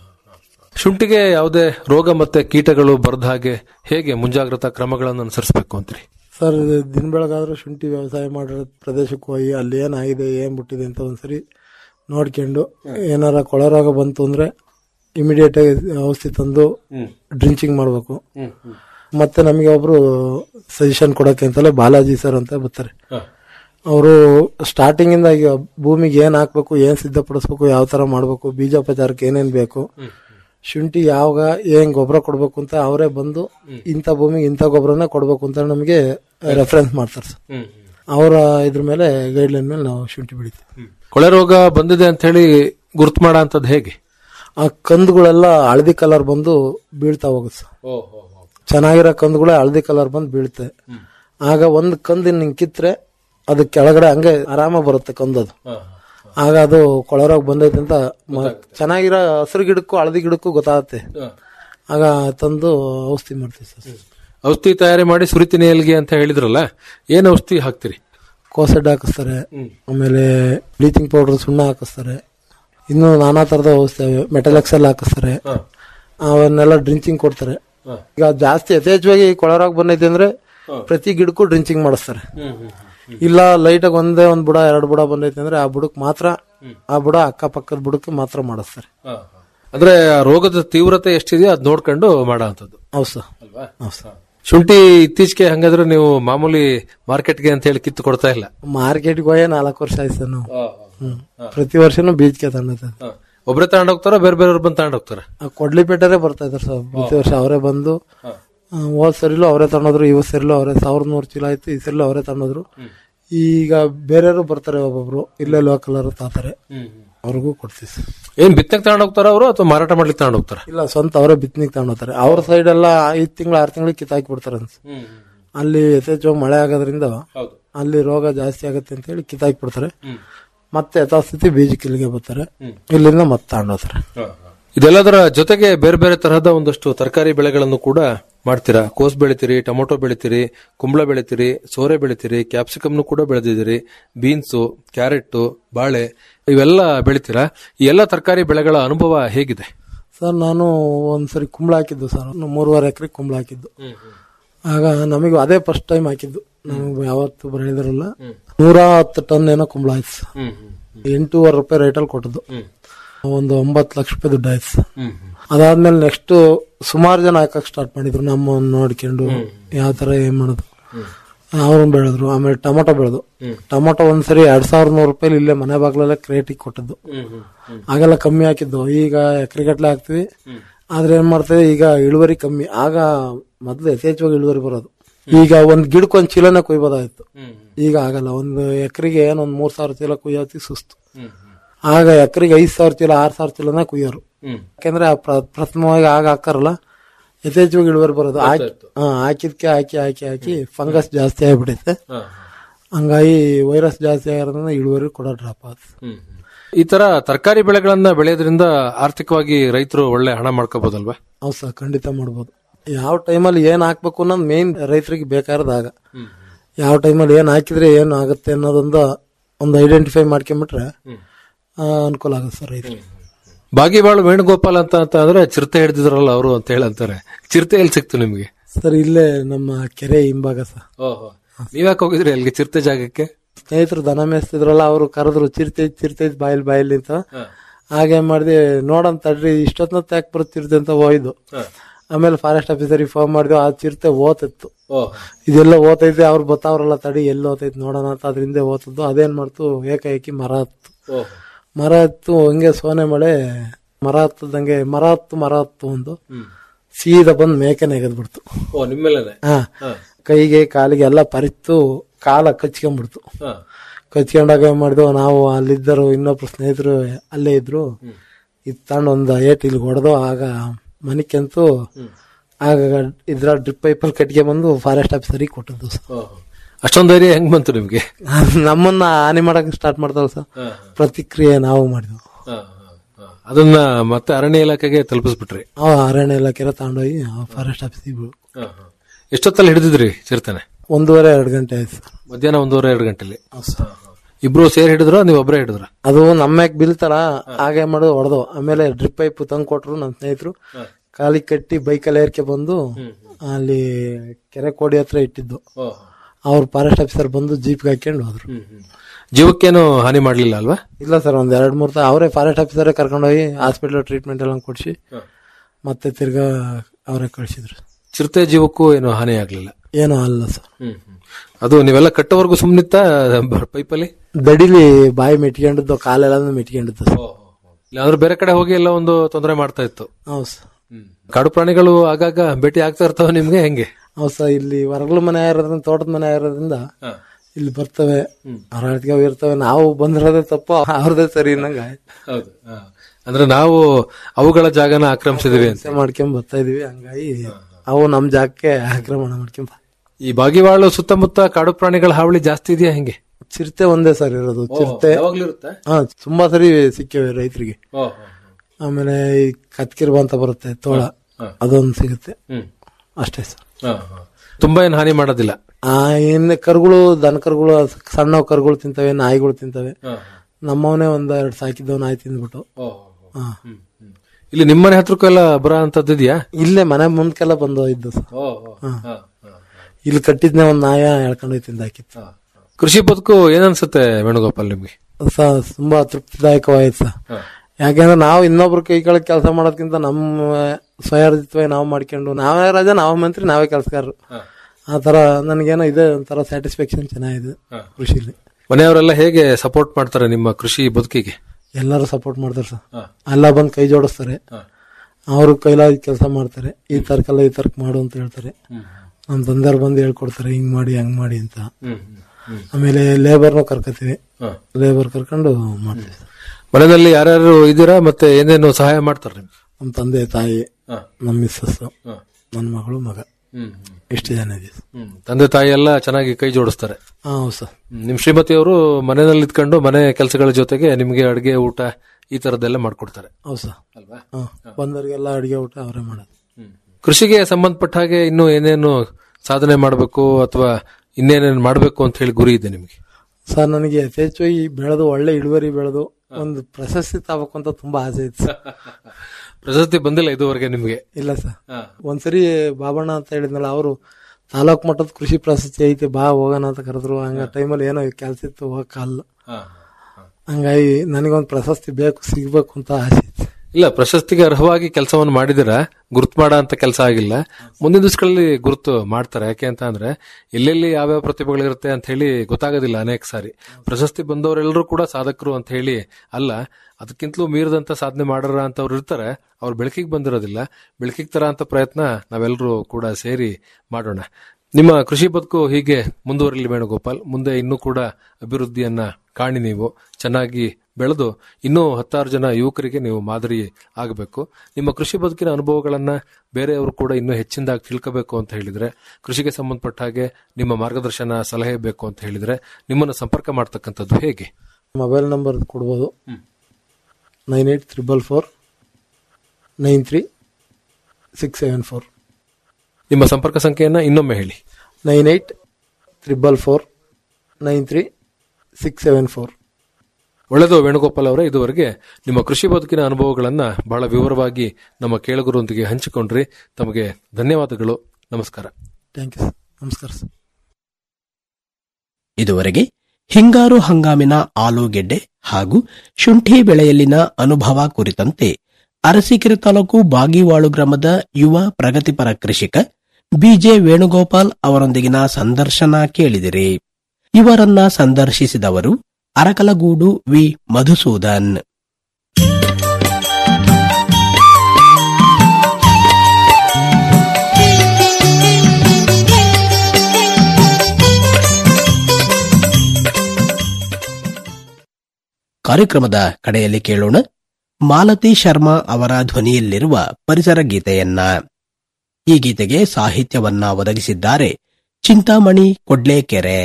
D: ಶುಂಠಿಗೆ ಯಾವುದೇ ರೋಗ ಮತ್ತೆ ಕೀಟಗಳು ಬರದ ಹಾಗೆ ಹೇಗೆ ಮುಂಜಾಗ್ರತಾ ಕ್ರಮಗಳನ್ನು ಅನುಸರಿಸಬೇಕು ಅಂತೀರಿ
E: ಸರ್ ದಿನ ಬೆಳಗಾದ್ರೆ ಶುಂಠಿ ವ್ಯವಸಾಯ ಮಾಡಿರೋ ಪ್ರದೇಶಕ್ಕೆ ಹೋಗಿ ಅಲ್ಲಿ ಏನಾಗಿದೆ ಏನ್ ಬಿಟ್ಟಿದೆ ಅಂತ ಒಂದ್ಸರಿ ನೋಡ್ಕೊಂಡು ಏನಾರ ಕೊಳರೋಗ ಬಂತು ಅಂದ್ರೆ ಇಮಿಡಿಯೇಟ್ ಆಗಿ ಔಷಧಿ ತಂದು ಡ್ರಿಂಚಿಂಗ್ ಮಾಡಬೇಕು ಮತ್ತೆ ನಮಗೆ ಒಬ್ರು ಸಜೆಷನ್ ಕೊಡಕ್ಕೆ ಅಂತಲೇ ಬಾಲಾಜಿ ಸರ್ ಅಂತ ಬರ್ತಾರೆ ಅವರು ಸ್ಟಾರ್ಟಿಂಗ್ ಇಂದ ಈಗ ಭೂಮಿಗೆ ಏನ್ ಹಾಕ್ಬೇಕು ಏನ್ ಸಿದ್ಧಪಡಿಸ್ಬೇಕು ಯಾವ ತರ ಮಾಡ್ಬೇಕು ಬೀಜೋಪಚಾರಕ್ಕೆ ಏನೇನ್ ಬೇಕು ಶುಂಠಿ ಯಾವಾಗ ಏನ್ ಗೊಬ್ಬರ ಕೊಡ್ಬೇಕು ಅಂತ ಅವರೇ ಬಂದು ಇಂಥ ಭೂಮಿಗೆ ಇಂಥ ಗೊಬ್ಬರನೇ ಕೊಡ್ಬೇಕು ಅಂತ ನಮಗೆ ರೆಫರೆನ್ಸ್ ಮಾಡ್ತಾರೆ ಸರ್ ಅವರ ಇದ್ರ ಮೇಲೆ ಗೈಡ್ಲೈನ್ ಮೇಲೆ ನಾವು ಶುಂಠಿ ಬೆಳಿತೀವಿ
D: ಕೊಳೆ ರೋಗ ಬಂದಿದೆ ಅಂತ ಹೇಳಿ ಗುರುತು ಮಾಡೋ ಅಂತದ್ ಹೇಗೆ
E: ಆ ಕಂದುಗಳೆಲ್ಲ ಹಳದಿ ಕಲರ್ ಬಂದು ಬೀಳ್ತಾ ಹೋಗುತ್ತೆ ಸರ್ ಚೆನ್ನಾಗಿರೋ ಕಂದುಗಳು ಹಳದಿ ಕಲರ್ ಬಂದು ಬೀಳುತ್ತೆ ಆಗ ಒಂದು ಕಂದು ಹಿಂಗ್ ಕಿತ್ರೆ ಅದು ಕೆಳಗಡೆ ಹಂಗೆ ಆರಾಮ ಬರುತ್ತೆ ಕಂದದು ಆಗ ಅದು ಕೊಳರೋಗ ಬಂದೈತೆ ಅಂತ ಮ- ಚೆನ್ನಾಗಿರೋ ಹಸಿರು ಗಿಡಕ್ಕೂ ಹಳದಿ ಗಿಡಕ್ಕೂ ಗೊತ್ತಾಗುತ್ತೆ ಆಗ ತಂದು ಔಷಧಿ ಮಾಡ್ತೀವಿ ಸರ್
D: ಔಷಧಿ ತಯಾರಿ ಮಾಡಿ ಸುರಿತೀನಿ ಎಲ್ಗೆ ಅಂತ ಹೇಳಿದ್ರಲ್ಲ ಏನ್ ಔಷಧಿ ಹಾಕ್ತಿರಿ
E: ಕೋಸೆಡ್ ಹಾಕಿಸ್ತಾರೆ ಆಮೇಲೆ ಬ್ಲೀಚಿಂಗ್ ಪೌಡರ್ ಸುಣ್ಣ ಹಾಕಿಸ್ತಾರೆ ಇನ್ನು ನಾನಾ ತರದ ಔಷಧಿ ಮೆಟಲ್ ಎಕ್ಸೆಲ್ ಹಾಕಿಸ್ತಾರೆ ಅವನ್ನೆಲ್ಲ ಡ್ರಿಂಚಿಂಗ್ ಕೊಡ್ತಾರೆ ಈಗ ಜಾಸ್ತಿ ಯಥೇಚ್ಛವಾಗಿ ಕೊಳರಾಗ ಬಂದೈತೆ ಅಂದ್ರೆ ಪ್ರತಿ ಗಿಡಕ್ಕೂ ಡ್ರಿಂಚಿಂಗ್ ಮಾಡಿಸ್ತಾರೆ ಇಲ್ಲ ಲೈಟ್ ಆಗಿ ಒಂದೇ ಒಂದ್ ಬುಡ ಎರಡು ಬುಡ ಬಂದೈತೆ ಅಂದ್ರೆ ಆ ಬುಡಕ್ ಮಾತ್ರ ಆ ಬುಡ ಅಕ್ಕಪಕ್ಕದ ಬುಡಕ್ಕೆ ಮಾತ್ರ ಮಾಡಿಸ್ತಾರೆ
D: ಅಂದ್ರೆ ಆ ರೋಗದ ತೀವ್ರತೆ ಎಷ್ಟಿದೆಯೋ ಅದ್ ನೋಡ್ಕೊಂಡು ಮಾಡೋ ಅಂತದ್ದು
E: ಹೌದು ಸರ್ ಹೌದು ಸರ್
D: ಶುಂಠಿ ಇತ್ತೀಚೆಗೆ ಹಂಗಾದ್ರೆ ನೀವು ಮಾಮೂಲಿ ಮಾರ್ಕೆಟ್ಗೆ ಅಂತ ಹೇಳಿ ಕಿತ್ತು ಕೊಡ್ತಾ ಇಲ್ಲ
E: ಮಾರ್ಕೆಟ್ಗೆ ಹೋಯೇ ನಾಲ್ಕು ವರ್ಷ ಆಯ್ತು ಸರ್ ನಾವು ಹ್ಮ್. ಪ್ರತಿ ವರ್ಷನೂ ಬೀಚ್ಗೆ ತಂದೈತೆ
D: ಒಬ್ರೇ ತಗೊಂಡ್ ಹೋಗ್ತಾರ ಬೇರೆ ಬೇರೆಯವ್ರು ಬಂದು ತಗೊಂಡ್ ಹೋಗ್ತಾರ
E: ಆ ಕೊಡ್ಲಿಪೇಟರೆ ಬರ್ತಾ ಇದಾರೆ ಸರ್ ಪ್ರತಿ ವರ್ಷ ಅವರೇ ಬಂದು ಆ, ಹೋದ್ ಸರಿಲೂ ಅವರೇ ತಗೊಂಡೋದ್ರು ಇವತ್ ಸರಿಲೂ ಅವರೇ ಸಾವಿರದ ನೂರು ಚೀಲ ಆಯ್ತು ಈ ಸರಿಲೂ ಅವರೇ ತಗೊಂಡೋದ್ರು ಈಗ ಬೇರೆಯವರು ಬರ್ತಾರೆ ಒಬ್ಬೊಬ್ರು ಇಲ್ಲೇ ಲೋಕಲ್ ಅವರು ತಾತಾರೆ ಅವ್ರಿಗೂ ಕೊಡ್ತೀವಿ ಸರ್
D: ಏನ್ ಬಿತ್ತಕ್ ತಗೊಂಡ್ ಹೋಗ್ತಾರ ಅವರು ಅಥವಾ ಮಾರಾಟ ಮಾಡ್ಲಿಕ್ಕೆ ತಗೊಂಡ್ ಹೋಗ್ತಾರ
E: ಇಲ್ಲ ಸ್ವಂತ ಅವರೇ ಬಿತ್ತನಿಗೆ ತಗೊಂಡೋಗ್ತಾರೆ ಅವ್ರ ಸೈಡ್ ಎಲ್ಲ ಐದ್ ತಿಂಗಳು ಆರು ತಿಂಗಳಿಗೆ ಕಿತ್ತಾಕಿ ಬಿಡ್ತಾರೆ ಅಂತ ಅಲ್ಲಿ ಯಥೇಚ್ಛವಾಗಿ ಮಳೆ ಆಗೋದ್ರಿಂದ ಅಲ್ಲಿ ರೋಗ ಜಾಸ್ತಿ ಆಗುತ್ತೆ ಅಂತ ಹೇಳಿ ಕಿತ್ತಾಕಿ ಬಿಡ್ತಾರೆ ಮತ್ತೆ ಯಥಾಸ್ಥಿತಿ ಬೀಜಕ್ಕೆ ಇಲ್ಲಿಗೆ ಬರ್ತಾರೆ ಇಲ್ಲಿಂದ ಮತ್ತೆ ತಗೊಂಡೋಗ್ತಾರೆ
D: ಇದೆಲ್ಲದರ ಜೊತೆಗೆ ಬೇರೆ ಬೇರೆ ತರಹದ ಒಂದಷ್ಟು ತರಕಾರಿ ಬೆಳೆಗಳನ್ನು ಕೂಡ ಮಾಡ್ತೀರಾ ಕೋಸ್ ಬೆಳಿತೀರಿ ಟೊಮೊಟೊ ಬೆಳಿತೀರಿ ಕುಂಬಳ ಬೆಳಿತೀರಿ ಸೋರೆ ಬೆಳಿತೀರಿ ಕ್ಯಾಪ್ಸಿಕಮ್ನು ಕೂಡ ಬೆಳೆದಿದ್ದೀರಿ ಬೀನ್ಸು ಕ್ಯಾರೆಟ್ ಬಾಳೆ ಇವೆಲ್ಲ ಬೆಳಿತೀರಾ ಈ ಎಲ್ಲ ತರಕಾರಿ ಬೆಳೆಗಳ ಅನುಭವ ಹೇಗಿದೆ
E: ಸರ್ ನಾನು ಒಂದ್ಸರಿ ಕುಂಬಳ ಹಾಕಿದ್ದು ಸರ್ ಒಂದು ಮೂರುವರೆ ಎಕರೆ ಕುಂಬಳ ಹಾಕಿದ್ದು ಆಗ ನಮಗೆ ಅದೇ ಫಸ್ಟ್ ಟೈಮ್ ಹಾಕಿದ್ದು ನಮಗೆ ಯಾವತ್ತು ಬೆಳೆದಿರಲ್ಲ ನೂರ ಹತ್ತು ಟನ್ ಏನೋ ಕುಂಬಳ ಆಯ್ತು ಸರ್. ಎಂಟೂವರೆ ರೂಪಾಯಿ ರೇಟಲ್ಲಿ ಕೊಟ್ಟದ್ದು ಒಂದು ಒಂಬತ್ತು ಲಕ್ಷ ರೂಪಾಯಿ ದುಡ್ಡು ಆಯ್ತು ಸರ್. ಅದಾದ್ಮೇಲೆ ನೆಕ್ಸ್ಟ್ ಸುಮಾರು ಜನ ಹಾಕಕ್ ಸ್ಟಾರ್ಟ್ ಮಾಡಿದ್ರು ನಮ್ಮ ನೋಡ್ಕೊಂಡು ಯಾವ ತರ ಏನ್ ಮಾಡೋದು ಅವ್ರನ್ನ ಬೆಳೆದ್ರು ಆಮೇಲೆ ಟೊಮೊಟೊ ಬೆಳೆದು ಟೊಮೊಟೊ ಒಂದ್ಸರಿ ಎರಡ್ ಸಾವಿರದ ನೂರು ರೂಪಾಯಿ ಇಲ್ಲೇ ಮನೆ ಬಾಗ್ಲಲ್ಲೇ ಕ್ರೇಟಿಗೆ ಕೊಟ್ಟದ್ದು ಆಗೆಲ್ಲ ಕಮ್ಮಿ ಹಾಕಿದ್ದು ಈಗ ಎಕರೆಗಟ್ಲೆ ಹಾಕ್ತಿವಿ ಆದ್ರೆ ಏನ್ ಮಾಡ್ತೇವೆ ಈಗ ಇಳುವರಿ ಕಮ್ಮಿ ಆಗ ಮೊದ್ಲು ಯಥೇಚ್ಛವಾಗಿ ಇಳುವರಿ ಬರೋದು ಈಗ ಒಂದ್ ಗಿಡಕ್ಕೆ ಒಂದ್ ಚೀಲನ ಕೊಯ್ಬೋದಾಯ್ತು ಈಗ ಆಗಲ್ಲ ಒಂದು ಎಕರೆಗೆ ಏನೊಂದ್ ಮೂರ್ ಸಾವಿರ ಚೀಲ ಕುಯ್ಯೋತಿ ಸುಸ್ತು ಆಗ ಎಕರೆಗೆ ಐದ್ ಸಾವಿರ ಚೀಲ ಆರ್ ಸಾವಿರ ಚೀಲನ ಕುಯ್ಯೋರು ಯಾಕೆಂದ್ರೆ ಆ ಪ್ರ- ಪ್ರಥಮವಾಗಿ ಆಗ ಹಾಕಾರಲ್ಲ ಯಥೇಚ್ಛವಾಗಿ ಇಳುವರಿ ಬರೋದು ಹಾಕಿ ಹಾ, ಹಾಕಿದ್ಕೆ ಹಾಕಿ ಹಾಕಿ ಹಾಕಿ ಫಂಗಸ್ ಜಾಸ್ತಿ ಆಗ್ಬಿಡುತ್ತೆ ಹಂಗಾಗಿ ವೈರಸ್ ಜಾಸ್ತಿ ಆಗಿರೋದ್ರಿಂದ ಇಳುವರಿ ಕೂಡ ಡ್ರಾಪ್ ಆಗುತ್ತೆ
D: ಈ ತರ ತರಕಾರಿ ಬೆಳೆಗಳನ್ನ ಬೆಳೆಯೋದ್ರಿಂದ ಆರ್ಥಿಕವಾಗಿ ರೈತರು ಒಳ್ಳೆ ಹಣ ಮಾಡ್ಕೋಬಹುದಲ್ವಾ
E: ಹೌದು ಸರ್ ಖಂಡಿತ ಮಾಡ್ಬೋದು ಯಾವ ಟೈಮಲ್ಲಿ ಏನ್ ಹಾಕ್ಬೇಕು ಅನ್ನೋದು ಮೇನ್ ರೈತರಿಗೆ ಬೇಕಾಗಿರೋದಾಗ ಯಾವ ಟೈಮಲ್ಲಿ ಏನ್ ಹಾಕಿದ್ರೆ ಏನ್ ಆಗುತ್ತೆ ಅನ್ನೋದೊಂದು ಒಂದು ಐಡೆಂಟಿಫೈ ಮಾಡ್ಕೊಂಡ್ಬಿಟ್ರೆ ಆ, ಅನುಕೂಲ ಆಗುತ್ತೆ ಸರ್ ರೈತರಿಗೆ
D: ಬಾಗಿಬಾಳು ವೇಣುಗೋಪಾಲ್ ಅಂತ ಅಂತ ಅಂದ್ರೆ ಚಿರತೆ ಹಿಡಿದಿದ್ರಲ್ಲ ಅವರು ಅಂತ ಹೇಳಿ ಅಂತಾರೆ ಚಿರತೆ ಎಲ್ಲಿ ಸಿಕ್ತು ನಿಮ್ಗೆ
E: ಸರ್ ಇಲ್ಲೇ ನಮ್ಮ ಕೆರೆ ಹಿಂಭಾಗ ಸರ್
D: ನೀವ್ಯಾಕೆ ಹೋಗಿದ್ರಿ ಅಲ್ಲಿಗೆ ಚಿರತೆ ಜಾಗಕ್ಕೆ
E: ಸ್ನೇಹಿತರು ದನ ಮೇಯಿಸ್ತಿದ್ರಲ್ಲ ಅವರು ಕರೆದ್ರು ಚಿರ್ತೈತ್ ಚಿರ್ತೈತ್ ಬಾಯಿಲ್ ಬಾಯಿಲ್ ಅಂತ ಹಾಗೆ ಮಾಡಿದೆ ನೋಡಂತ ತಡ್ರಿ ಇಷ್ಟೊತ್ನ ಯಾಕೆ ಬರ್ತಿರ್ತೆ ಅಂತ ಹೋಯ್ದು ಆಮೇಲೆ ಫಾರೆಸ್ಟ್ ಆಫೀಸರಿಗೆ ಫೋನ್ ಮಾಡಿದ್ವಿ ಆ ಚಿರತೆ ಓತಿತ್ತು ಇದೆಲ್ಲ ಓತೈತೆ ಅವ್ರು ಬತ್ತಾವ್ರಲ್ಲ ತಡಿ ಎಲ್ಲಿ ಓತೈತೆ ನೋಡೋಣ ಅಂತ ಅದ್ರಿಂದ ಓತದ್ದು ಅದೇನ್ ಮಾಡ್ತು ಏಕಾಏಕಿ ಮರ ಹತ್ತು ಮರ ಹತ್ತು ಹಂಗೆ ಸೋನೆ ಮಳೆ ಮರ ಹತ್ತದಂಗೆ ಮರ ಹತ್ತು ಮರ ಹತ್ತು ಒಂದು ಸೀದಾ ಬಂದು ಮೇಕೆ ನೆಗೆದ್ಬಿಡ್ತು
D: ಓ ನಿಮ್ಮೆಲ್ಲನೆ
E: ಹಾ ಕೈಗೆ ಕಾಲಿಗೆ ಎಲ್ಲ ಪರಿತ್ತು ಕಾಲ ಕಚ್ಕೊಂಡ್ಬಿಡ್ತು ಕಚ್ಕೊಂಡಾಗ ಏನ್ ಮಾಡಿದ್ವು ನಾವು ಅಲ್ಲಿದ್ದರು ಇನ್ನೊಬ್ರು ಸ್ನೇಹಿತರು ಅಲ್ಲೇ ಇದ್ರು ಇದ್ ತಗೊಂಡ್ ಒಂದ್ ಏಟ್ ಇಲ್ಲಿ ಹೊಡೆದು ಆಗ ಮನಿಕಂತೂ ಆಗ ಇದ್ರ ಡ್ರಿಪ್ ಪೈಪಲ್ಲಿ ಕಟ್ಗೆ ಬಂದು ಫಾರೆಸ್ಟ್ ಆಫೀಸರಿಗೆ ಕೊಟ್ಟದ್ದು ಸರ್
D: ಅಷ್ಟೊಂದ್ ಧೈರ್ಯ ಹೆಂಗ್ ಬಂತು ನಿಮ್ಗೆ
E: ನಮ್ಮನ್ನ ಹಾನಿ ಮಾಡಕ್ ಸ್ಟಾರ್ಟ್ ಮಾಡ್ತಾವ ಸರ್ ಪ್ರತಿಕ್ರಿಯೆ ನಾವು ಮಾಡಿದ್ವು
D: ಅದನ್ನ ಮತ್ತೆ ಅರಣ್ಯ ಇಲಾಖೆಗೆ ತಲುಪಿಸ್ಬಿಟ್ರಿ
E: ಅವ ಅರಣ್ಯ ಇಲಾಖೆ ತಗೊಂಡೋಗಿ ಫಾರೆಸ್ಟ್ ಆಫೀಸಿಗೆ
D: ಎಷ್ಟೊತ್ತಲ್ಲಿ ಹಿಡಿದಿದ್ರಿ ಚಿರತೆನೆ
E: ಒಂದೂವರೆ ಎರಡು ಗಂಟೆ ಆಯ್ತು ಸರ್
D: ಮಧ್ಯಾಹ್ನ ಒಂದೂವರೆ ಎರಡು ಗಂಟೆಲಿ ಇಬ್ರು ಸೇರಿ ಹಿಡಿದ್ರ ನೀವ್ ಒಬ್ರೇ ಹಿಡಿದ್ರ
E: ಅದು ನಮ್ಮ್ಯಾಕ್ ಬೀಳ್ತಾರ ಹಾಗೆ ಮಾಡೋದು ಹೊಡೆದು ಆಮೇಲೆ ಡ್ರಿಪ್ ಪೈಪ್ ತಂದು ಕೊಟ್ರು ನನ್ನ ಸ್ನೇಹಿತರು ಕಾಲಿಗೆ ಕಟ್ಟಿ ಬೈಕಲ್ಲಿ ಏರ್ಕೆ ಬಂದು ಅಲ್ಲಿ ಕೆರೆ ಕೋಡಿ ಹತ್ರ ಇಟ್ಟಿದ್ದು ಅವ್ರು ಫಾರೆಸ್ಟ್ ಆಫೀಸರ್ ಬಂದು ಜೀಪ್ಗೆ ಹಾಕೊಂಡು ಹೋದ್ರು
D: ಜೀವಕ್ಕೇನು ಹಾನಿ ಮಾಡ್ಲಿಲ್ಲ ಅಲ್ವಾ
E: ಇಲ್ಲ ಸರ್ ಒಂದ್ ಎರಡ್ ಮೂರ್ ತ ಅವರೇ ಫಾರೆಸ್ಟ್ ಆಫೀಸರೇ ಕರ್ಕೊಂಡೋಗಿ ಹಾಸ್ಪಿಟಲ್ ಟ್ರೀಟ್ಮೆಂಟ್ ಎಲ್ಲ ಕೊಡ್ಸಿ ಮತ್ತೆ ತಿರ್ಗಾ ಅವರೇ ಕಳ್ಸಿದ್ರು
D: ಚಿರತೆ ಜೀವಕ್ಕೂ ಏನು ಹಾನಿ ಆಗ್ಲಿಲ್ಲ
E: ಏನೋ ಅಲ್ಲ ಸರ್
D: ಅದು ನೀವೆಲ್ಲ ಕಟ್ಟೋವರೆಗೂ ಸುಮ್ನಿತ್ತ ಪೈಪಲ್ಲಿ
E: ದಡಿಲಿ ಬಾಯಿ ಮೆಟ್ಕೊಂಡಿದ್ದು ಕಾಲೆಲ್ಲ ಮೆಟ್ಕೊಂಡಿದ್ದು ಸರ್
D: ಇಲ್ಲಾಂದ್ರೆ ಬೇರೆ ಕಡೆ ಹೋಗಿ ಎಲ್ಲ ಒಂದು ತೊಂದರೆ ಮಾಡ್ತಾ ಇತ್ತು
E: ಹೌದು ಸರ್
D: ಕಾಡು ಪ್ರಾಣಿಗಳು ಆಗಾಗ ಭೇಟಿ ಆಗ್ತಾ ಇರ್ತಾವ ನಿಮ್ಗೆ ಹೆಂಗೆ
E: ಹೌದು ಸರ್ ಇಲ್ಲಿ ಹೊರಗಲ ಮನೆ ಇರೋದ್ರಿಂದ ತೋಟದ ಮನೆ ಇರೋದ್ರಿಂದ ಇಲ್ಲಿ ಬರ್ತವೆ ಹೊರಟಿಗೆ ಇರ್ತವೆ ನಾವು ಬಂದಿರೋದೇ ತಪ್ಪು ಅವ್ರದೇ ಸರಿ ಇನ್ನಂಗ
D: ಹೌದು ಅಂದ್ರೆ ನಾವು ಅವುಗಳ ಜಾಗನ ಆಕ್ರಮಿಸಿದೀವಿ ಅಂತ
E: ಹಿಂಸೆ ಮಾಡ್ಕೊಂಡ್ ಬರ್ತಾ ಇದೀವಿ ಹಂಗಾಗಿ ಅವು ನಮ್ ಜಾಗಕ್ಕೆ ಆಕ್ರಮಣ ಮಾಡ್ಕೊಂಡ್ ಬ-
D: ಈ ಬಾಗಿವಾಳು ಸುತ್ತಮುತ್ತ ಕಾಡು ಪ್ರಾಣಿಗಳ ಹಾವಳಿ ಜಾಸ್ತಿ ಇದೆಯಾ ಹೆಂಗೆ
E: ಚಿರತೆ ಒಂದೇ ಸರ್ ಇರೋದು ಚಿರತೆ ಹಾ ತುಂಬಾ ಸರಿ ಸಿಕ್ಕಿವೆ ರೈತರಿಗೆ ಆಮೇಲೆ ಈ ಕತ್ಕಿರ್ಬ ಅಂತ ಬರುತ್ತೆ ತೋಳ ಅದೊಂದು ಸಿಗುತ್ತೆ ಅಷ್ಟೇ ಸರ್
D: ತುಂಬಾ ಏನ್ ಹಾನಿ ಮಾಡೋದಿಲ್ಲ
E: ಆ ಏನ್ ಕರುಗಳು ದನ ಕರುಗಳು ಸಣ್ಣ ಕರುಗಳು ತಿಂತವೆ ನಾಯಿಗಳು ತಿಂತವೆ ನಮ್ಮವನೇ ಒಂದ್ ಎರಡ್ ಸಾಕಿದ್ದವ್ ನಾಯಿ ತಿಂದ್ಬಿಟ್ಟು ಹಾ.
D: ಇಲ್ಲಿ ನಿಮ್ಮನೆ ಹತ್ರಕ್ಕೆಲ್ಲ ಬರೋ ಅಂತದ್ದು ಇದೆಯಾ
E: ಇಲ್ಲೇ ಮನೆ ಮುಂದ್ಕೆಲ್ಲ ಬಂದು ಇದ್ದು ಸರ್ ಹಾ. ಇಲ್ಲಿ ಕಟ್ಟಿದ್ನೆ ಒಂದ್ ನಾಯ ಎಳ್ಕೊಂಡು ಹೋಗಿ ತಿಂದಾಕಿತ್ತು
D: ಕೃಷಿ ಬದುಕು ಏನನ್ಸುತ್ತೆ ವೇಣುಗೋಪಾಲ್ ನಿಮ್ಗೆ
E: ಸ- ತುಂಬಾ ತೃಪ್ತಿದಾಯಕವಾಯ್ತು ಸರ್ ಯಾಕೆಂದ್ರೆ ನಾವು ಇನ್ನೊಬ್ರ ಕೈ ಕೆಳಗೆ ಕೆಲಸ ಮಾಡೋದ್ಕಿಂತ ನಮ್ಮ ಸ್ವಯಾರ್ಜಿತವಾಗಿ ನಾವು ಮಾಡ್ಕೊಂಡು ನಾವೇ ರಾಜ ನಾವೇ ಮಂತ್ರಿ ನಾವೇ ಕೆಲಸಗಾರರು ಆ ತರ ನನಗೇನೋ ಇದೆ ಒಂಥರ ಸ್ಯಾಟಿಸ್ಫ್ಯಾಕ್ಷನ್ ಚೆನ್ನಾಗಿದೆ ಕೃಷಿಲಿ
D: ಮನೆಯವರೆಲ್ಲ ಹೇಗೆ ಸಪೋರ್ಟ್ ಮಾಡ್ತಾರೆ ನಿಮ್ಮ ಕೃಷಿ ಬದುಕಿಗೆ
E: ಎಲ್ಲರೂ ಸಪೋರ್ಟ್ ಮಾಡ್ತಾರೆ ಸರ್ ಎಲ್ಲ ಬಂದು ಕೈ ಜೋಡಿಸ್ತಾರೆ ಅವರು ಕೈಲಾದ ಕೆಲಸ ಮಾಡ್ತಾರೆ ಈ ತರಕ್ಕೆಲ್ಲ ಈ ತರಕ್ ಮಾಡು ಅಂತ ಹೇಳ್ತಾರೆ ನಮ್ಮ ತಂದೆಯವ್ರು ಬಂದು ಹೇಳ್ಕೊಡ್ತಾರೆ ಹಿಂಗ್ ಮಾಡಿ ಹಂಗ್ ಮಾಡಿ ಅಂತ ಆಮೇಲೆ ಲೇಬರ್ನು ಕರ್ಕೋತೀವಿ ಲೇಬರ್ ಕರ್ಕೊಂಡು ಮಾಡ್ತೀವಿ ಸರ್.
D: ಮನೆಯಲ್ಲಿ ಯಾರ್ಯಾರು ಇದ್ದೀರಾ ಮತ್ತೆ ಏನೇನು ಸಹಾಯ ಮಾಡ್ತಾರೆ ನಿಮ್ಗೆ
E: ನಮ್ಮ ತಂದೆ ತಾಯಿ ನಮ್ಮ ಮಿಸ್ಸಸ್ ನನ್ನ ಮಗಳು ಮಗ ಇಷ್ಟು ಜನ ಇದೀವಿ ಸರ್.
D: ತಂದೆ ತಾಯಿ ಎಲ್ಲ ಚೆನ್ನಾಗಿ ಕೈ ಜೋಡಿಸ್ತಾರೆ
E: ಹಾ ಹೌದು ಸರ್
D: ನಿಮ್ ಶ್ರೀಮತಿಯವರು ಮನೆಯಲ್ಲಿ ಇದ್ಕೊಂಡು ಮನೆ ಕೆಲಸಗಳ ಜೊತೆಗೆ ನಿಮ್ಗೆ ಅಡಿಗೆ ಊಟ ಈ ತರದ್ದೆಲ್ಲ ಮಾಡ್ಕೊಡ್ತಾರೆ
E: ಹೌದು ಸರ್ ಹಾ ಬಂದವರಿಗೆಲ್ಲ ಅಡಿಗೆ ಊಟ ಅವರೇ ಮಾಡೋದು
D: ಕೃಷಿಗೆ ಸಂಬಂಧಪಟ್ಟ ಹಾಗೆ ಇನ್ನು ಏನೇನು ಸಾಧನೆ ಮಾಡಬೇಕು ಅಥವಾ ಇನ್ನೇನೇನು ಮಾಡಬೇಕು ಅಂತ ಹೇಳಿ ಗುರಿ ಇದೆ ನಿಮ್ಗೆ
E: ಸರ್ ನನಗೆ ಯಥೇಚ್ಛವಾಗಿ ಬೆಳೆದು ಒಳ್ಳೆ ಇಳುವರಿ ಬೆಳೆದು ಒಂದು ಪ್ರಶಸ್ತಿ ತಗೋಬೇಕು ಅಂತ ತುಂಬಾ ಆಸೆ ಇತ್ತು ಸರ್.
D: ಪ್ರಶಸ್ತಿ ಬಂದಿಲ್ಲ ಇದುವರೆಗೆ ನಿಮ್ಗೆ
E: ಇಲ್ಲ ಸರ್ ಒಂದ್ಸರಿ ಬಾಬಣ್ಣ ಅಂತ ಹೇಳಿದ್ನಲ್ಲ ಅವರು ತಾಲೂಕ್ ಮಟ್ಟದ ಕೃಷಿ ಪ್ರಶಸ್ತಿ ಐತೆ ಬಾ ಹೋಗೋಣ ಅಂತ ಕರೆದ್ರು ಹಂಗ ಟೈಮಲ್ಲಿ ಏನೋ ಕೆಲ್ಸ ಇತ್ತು ಹೋಗಕ್ಕಾಗಲ್ಲ ಹಂಗಾಗಿ ನನಗೊಂದು ಪ್ರಶಸ್ತಿ ಬೇಕು ಸಿಗ್ಬೇಕು ಅಂತ ಆಸೆ ಇತ್ತು
D: ಇಲ್ಲ ಪ್ರಶಸ್ತಿಗೆ ಅರ್ಹವಾಗಿ ಕೆಲಸವನ್ನು ಮಾಡಿದಿರ ಗುರುತು ಮಾಡೋ ಅಂತ ಕೆಲಸ ಆಗಿಲ್ಲ ಮುಂದಿನ ದಿವಸಗಳಲ್ಲಿ ಗುರುತು ಮಾಡ್ತಾರೆ ಯಾಕೆ ಅಂತ ಅಂದ್ರೆ ಎಲ್ಲೆಲ್ಲಿ ಯಾವ್ಯಾವ ಪ್ರತಿಭೆಗಳಿರುತ್ತೆ ಅಂತ ಹೇಳಿ ಗೊತ್ತಾಗೋದಿಲ್ಲ ಅನೇಕ ಸಾರಿ ಪ್ರಶಸ್ತಿ ಬಂದವರೆಲ್ಲರೂ ಕೂಡ ಸಾಧಕರು ಅಂತ ಹೇಳಿ ಅಲ್ಲ ಅದಕ್ಕಿಂತಲೂ ಮೀರಿದಂತ ಸಾಧನೆ ಮಾಡಾರ ಅಂತವ್ರು ಇರ್ತಾರೆ ಅವ್ರು ಬೆಳಕಿಗೆ ಬಂದಿರೋದಿಲ್ಲ ಬೆಳಕಿಗೆ ತರ ಅಂತ ಪ್ರಯತ್ನ ನಾವೆಲ್ಲರೂ ಕೂಡ ಸೇರಿ ಮಾಡೋಣ ನಿಮ್ಮ ಕೃಷಿ ಬದುಕು ಹೀಗೆ ಮುಂದುವರಿಲಿ ವೇಣುಗೋಪಾಲ್ ಮುಂದೆ ಇನ್ನೂ ಕೂಡ ಅಭಿವೃದ್ಧಿಯನ್ನ ಕಾಣಿ ನೀವು ಚೆನ್ನಾಗಿ ಬೆಳೆದು ಇನ್ನೂ ಹತ್ತಾರು ಜನ ಯುವಕರಿಗೆ ನೀವು ಮಾದರಿ ಆಗಬೇಕು ನಿಮ್ಮ ಕೃಷಿ ಬದುಕಿನ ಅನುಭವಗಳನ್ನ ಬೇರೆಯವರು ಕೂಡ ಇನ್ನೂ ಹೆಚ್ಚಿನದಾಗಿ ತಿಳ್ಕೋಬೇಕು ಅಂತ ಹೇಳಿದ್ರೆ ಕೃಷಿಗೆ ಸಂಬಂಧಪಟ್ಟ ಹಾಗೆ ನಿಮ್ಮ ಮಾರ್ಗದರ್ಶನ ಸಲಹೆ ಬೇಕು ಅಂತ ಹೇಳಿದ್ರೆ ನಿಮ್ಮನ್ನು ಸಂಪರ್ಕ ಮಾಡ್ತಕ್ಕಂಥದ್ದು ಹೇಗೆ
E: ಮೊಬೈಲ್ ನಂಬರ್ ಕೊಡ್ಬೋದು nine eight triple four nine three six seven four
D: ನಿಮ್ಮ ಸಂಪರ್ಕ ಸಂಖ್ಯೆಯನ್ನ ಇನ್ನೊಮ್ಮೆ ಹೇಳಿ
E: nine eight triple four nine three six seven four
D: ಒಳ್ಳೆದು ವೇಣುಗೋಪಾಲ್ ಅವರೇ ಇದುವರೆಗೆ ನಿಮ್ಮ ಕೃಷಿ ಬದುಕಿನ ಅನುಭವಗಳನ್ನ ಬಹಳ ವಿವರವಾಗಿ ನಮ್ಮ ಕೇಳುಗರೊಂದಿಗೆ ಹಂಚಿಕೊಂಡ್ರಿ ತಮಗೆ ಧನ್ಯವಾದಗಳು ನಮಸ್ಕಾರ
E: ಥ್ಯಾಂಕ್ ಯು ಸರ್ ನಮಸ್ಕಾರ ಸರ್
C: ಇದುವರೆಗೆ ಹಿಂಗಾರು ಹಂಗಾಮಿನ ಆಲೂಗೆಡ್ಡೆ ಹಾಗೂ ಶುಂಠಿ ಬೆಳೆಯಲ್ಲಿನ ಅನುಭವ ಕುರಿತಂತೆ ಅರಸೀಕೆರೆ ತಾಲೂಕು ಬಾಗಿವಾಳು ಗ್ರಾಮದ ಯುವ ಪ್ರಗತಿಪರ ಕೃಷಿಕ ಬಿಜೆ ವೇಣುಗೋಪಾಲ್ ಅವರೊಂದಿಗಿನ ಸಂದರ್ಶನ ಕೇಳಿದಿರಿ ಇವರನ್ನ ಸಂದರ್ಶಿಸಿದವರು ಅರಕಲಗೂಡು ವಿ ಮಧುಸೂದನ್ ಕಾರ್ಯಕ್ರಮದ ಕಡೆಯಲ್ಲಿ ಕೇಳೋಣ ಮಾಲತಿ ಶರ್ಮಾ ಅವರ ಧ್ವನಿಯಲ್ಲಿರುವ ಪರಿಸರ ಗೀತೆಯನ್ನ ಈ ಗೀತೆಗೆ ಸಾಹಿತ್ಯವನ್ನ ಒದಗಿಸಿದ್ದಾರೆ ಚಿಂತಾಮಣಿ ಕೊಡ್ಲೇಕೆರೆ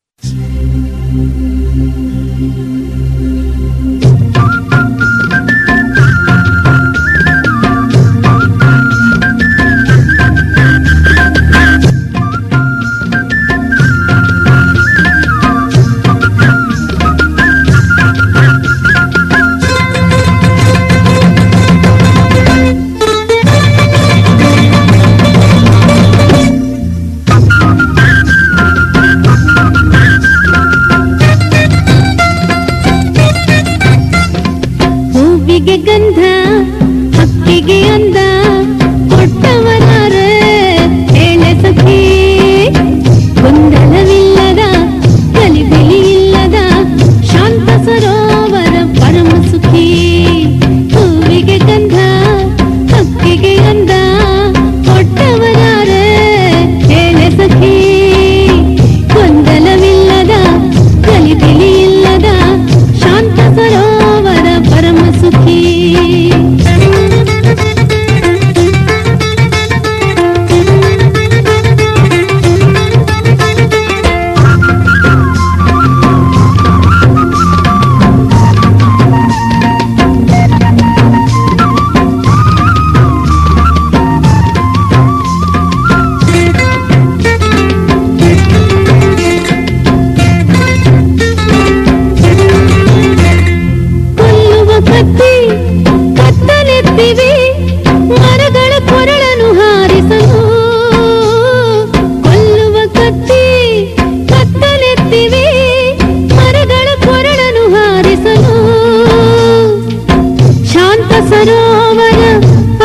F: ಹೂವಿಗೆ ಗಂಧ ಹಕ್ಕಿಗೆ ಅಂದ ಕೊಟ್ಟವನಾರೆ ಹೇಳೆ ಸಖಿ ಗೊಂದಲವಿಲ್ಲದ ಗಲಿಬಿಲಿ ಇಲ್ಲದ ಶಾಂತ ಸರೋವರ ಪರಮ ಸುಖಿ ಹೂವಿಗೆ ಗಂಧ ಹಕ್ಕಿಗೆ ಅಂದ ಕೊಟ್ಟವನಾರೆ ಹೇಳೆ ಸಖಿ ಗೊಂದಲವಿಲ್ಲದ ಗಲಿಬಿಲಿ ಇಲ್ಲದ ಶಾಂತ ಸರೋವರ ಪರಮ ಸುಖಿ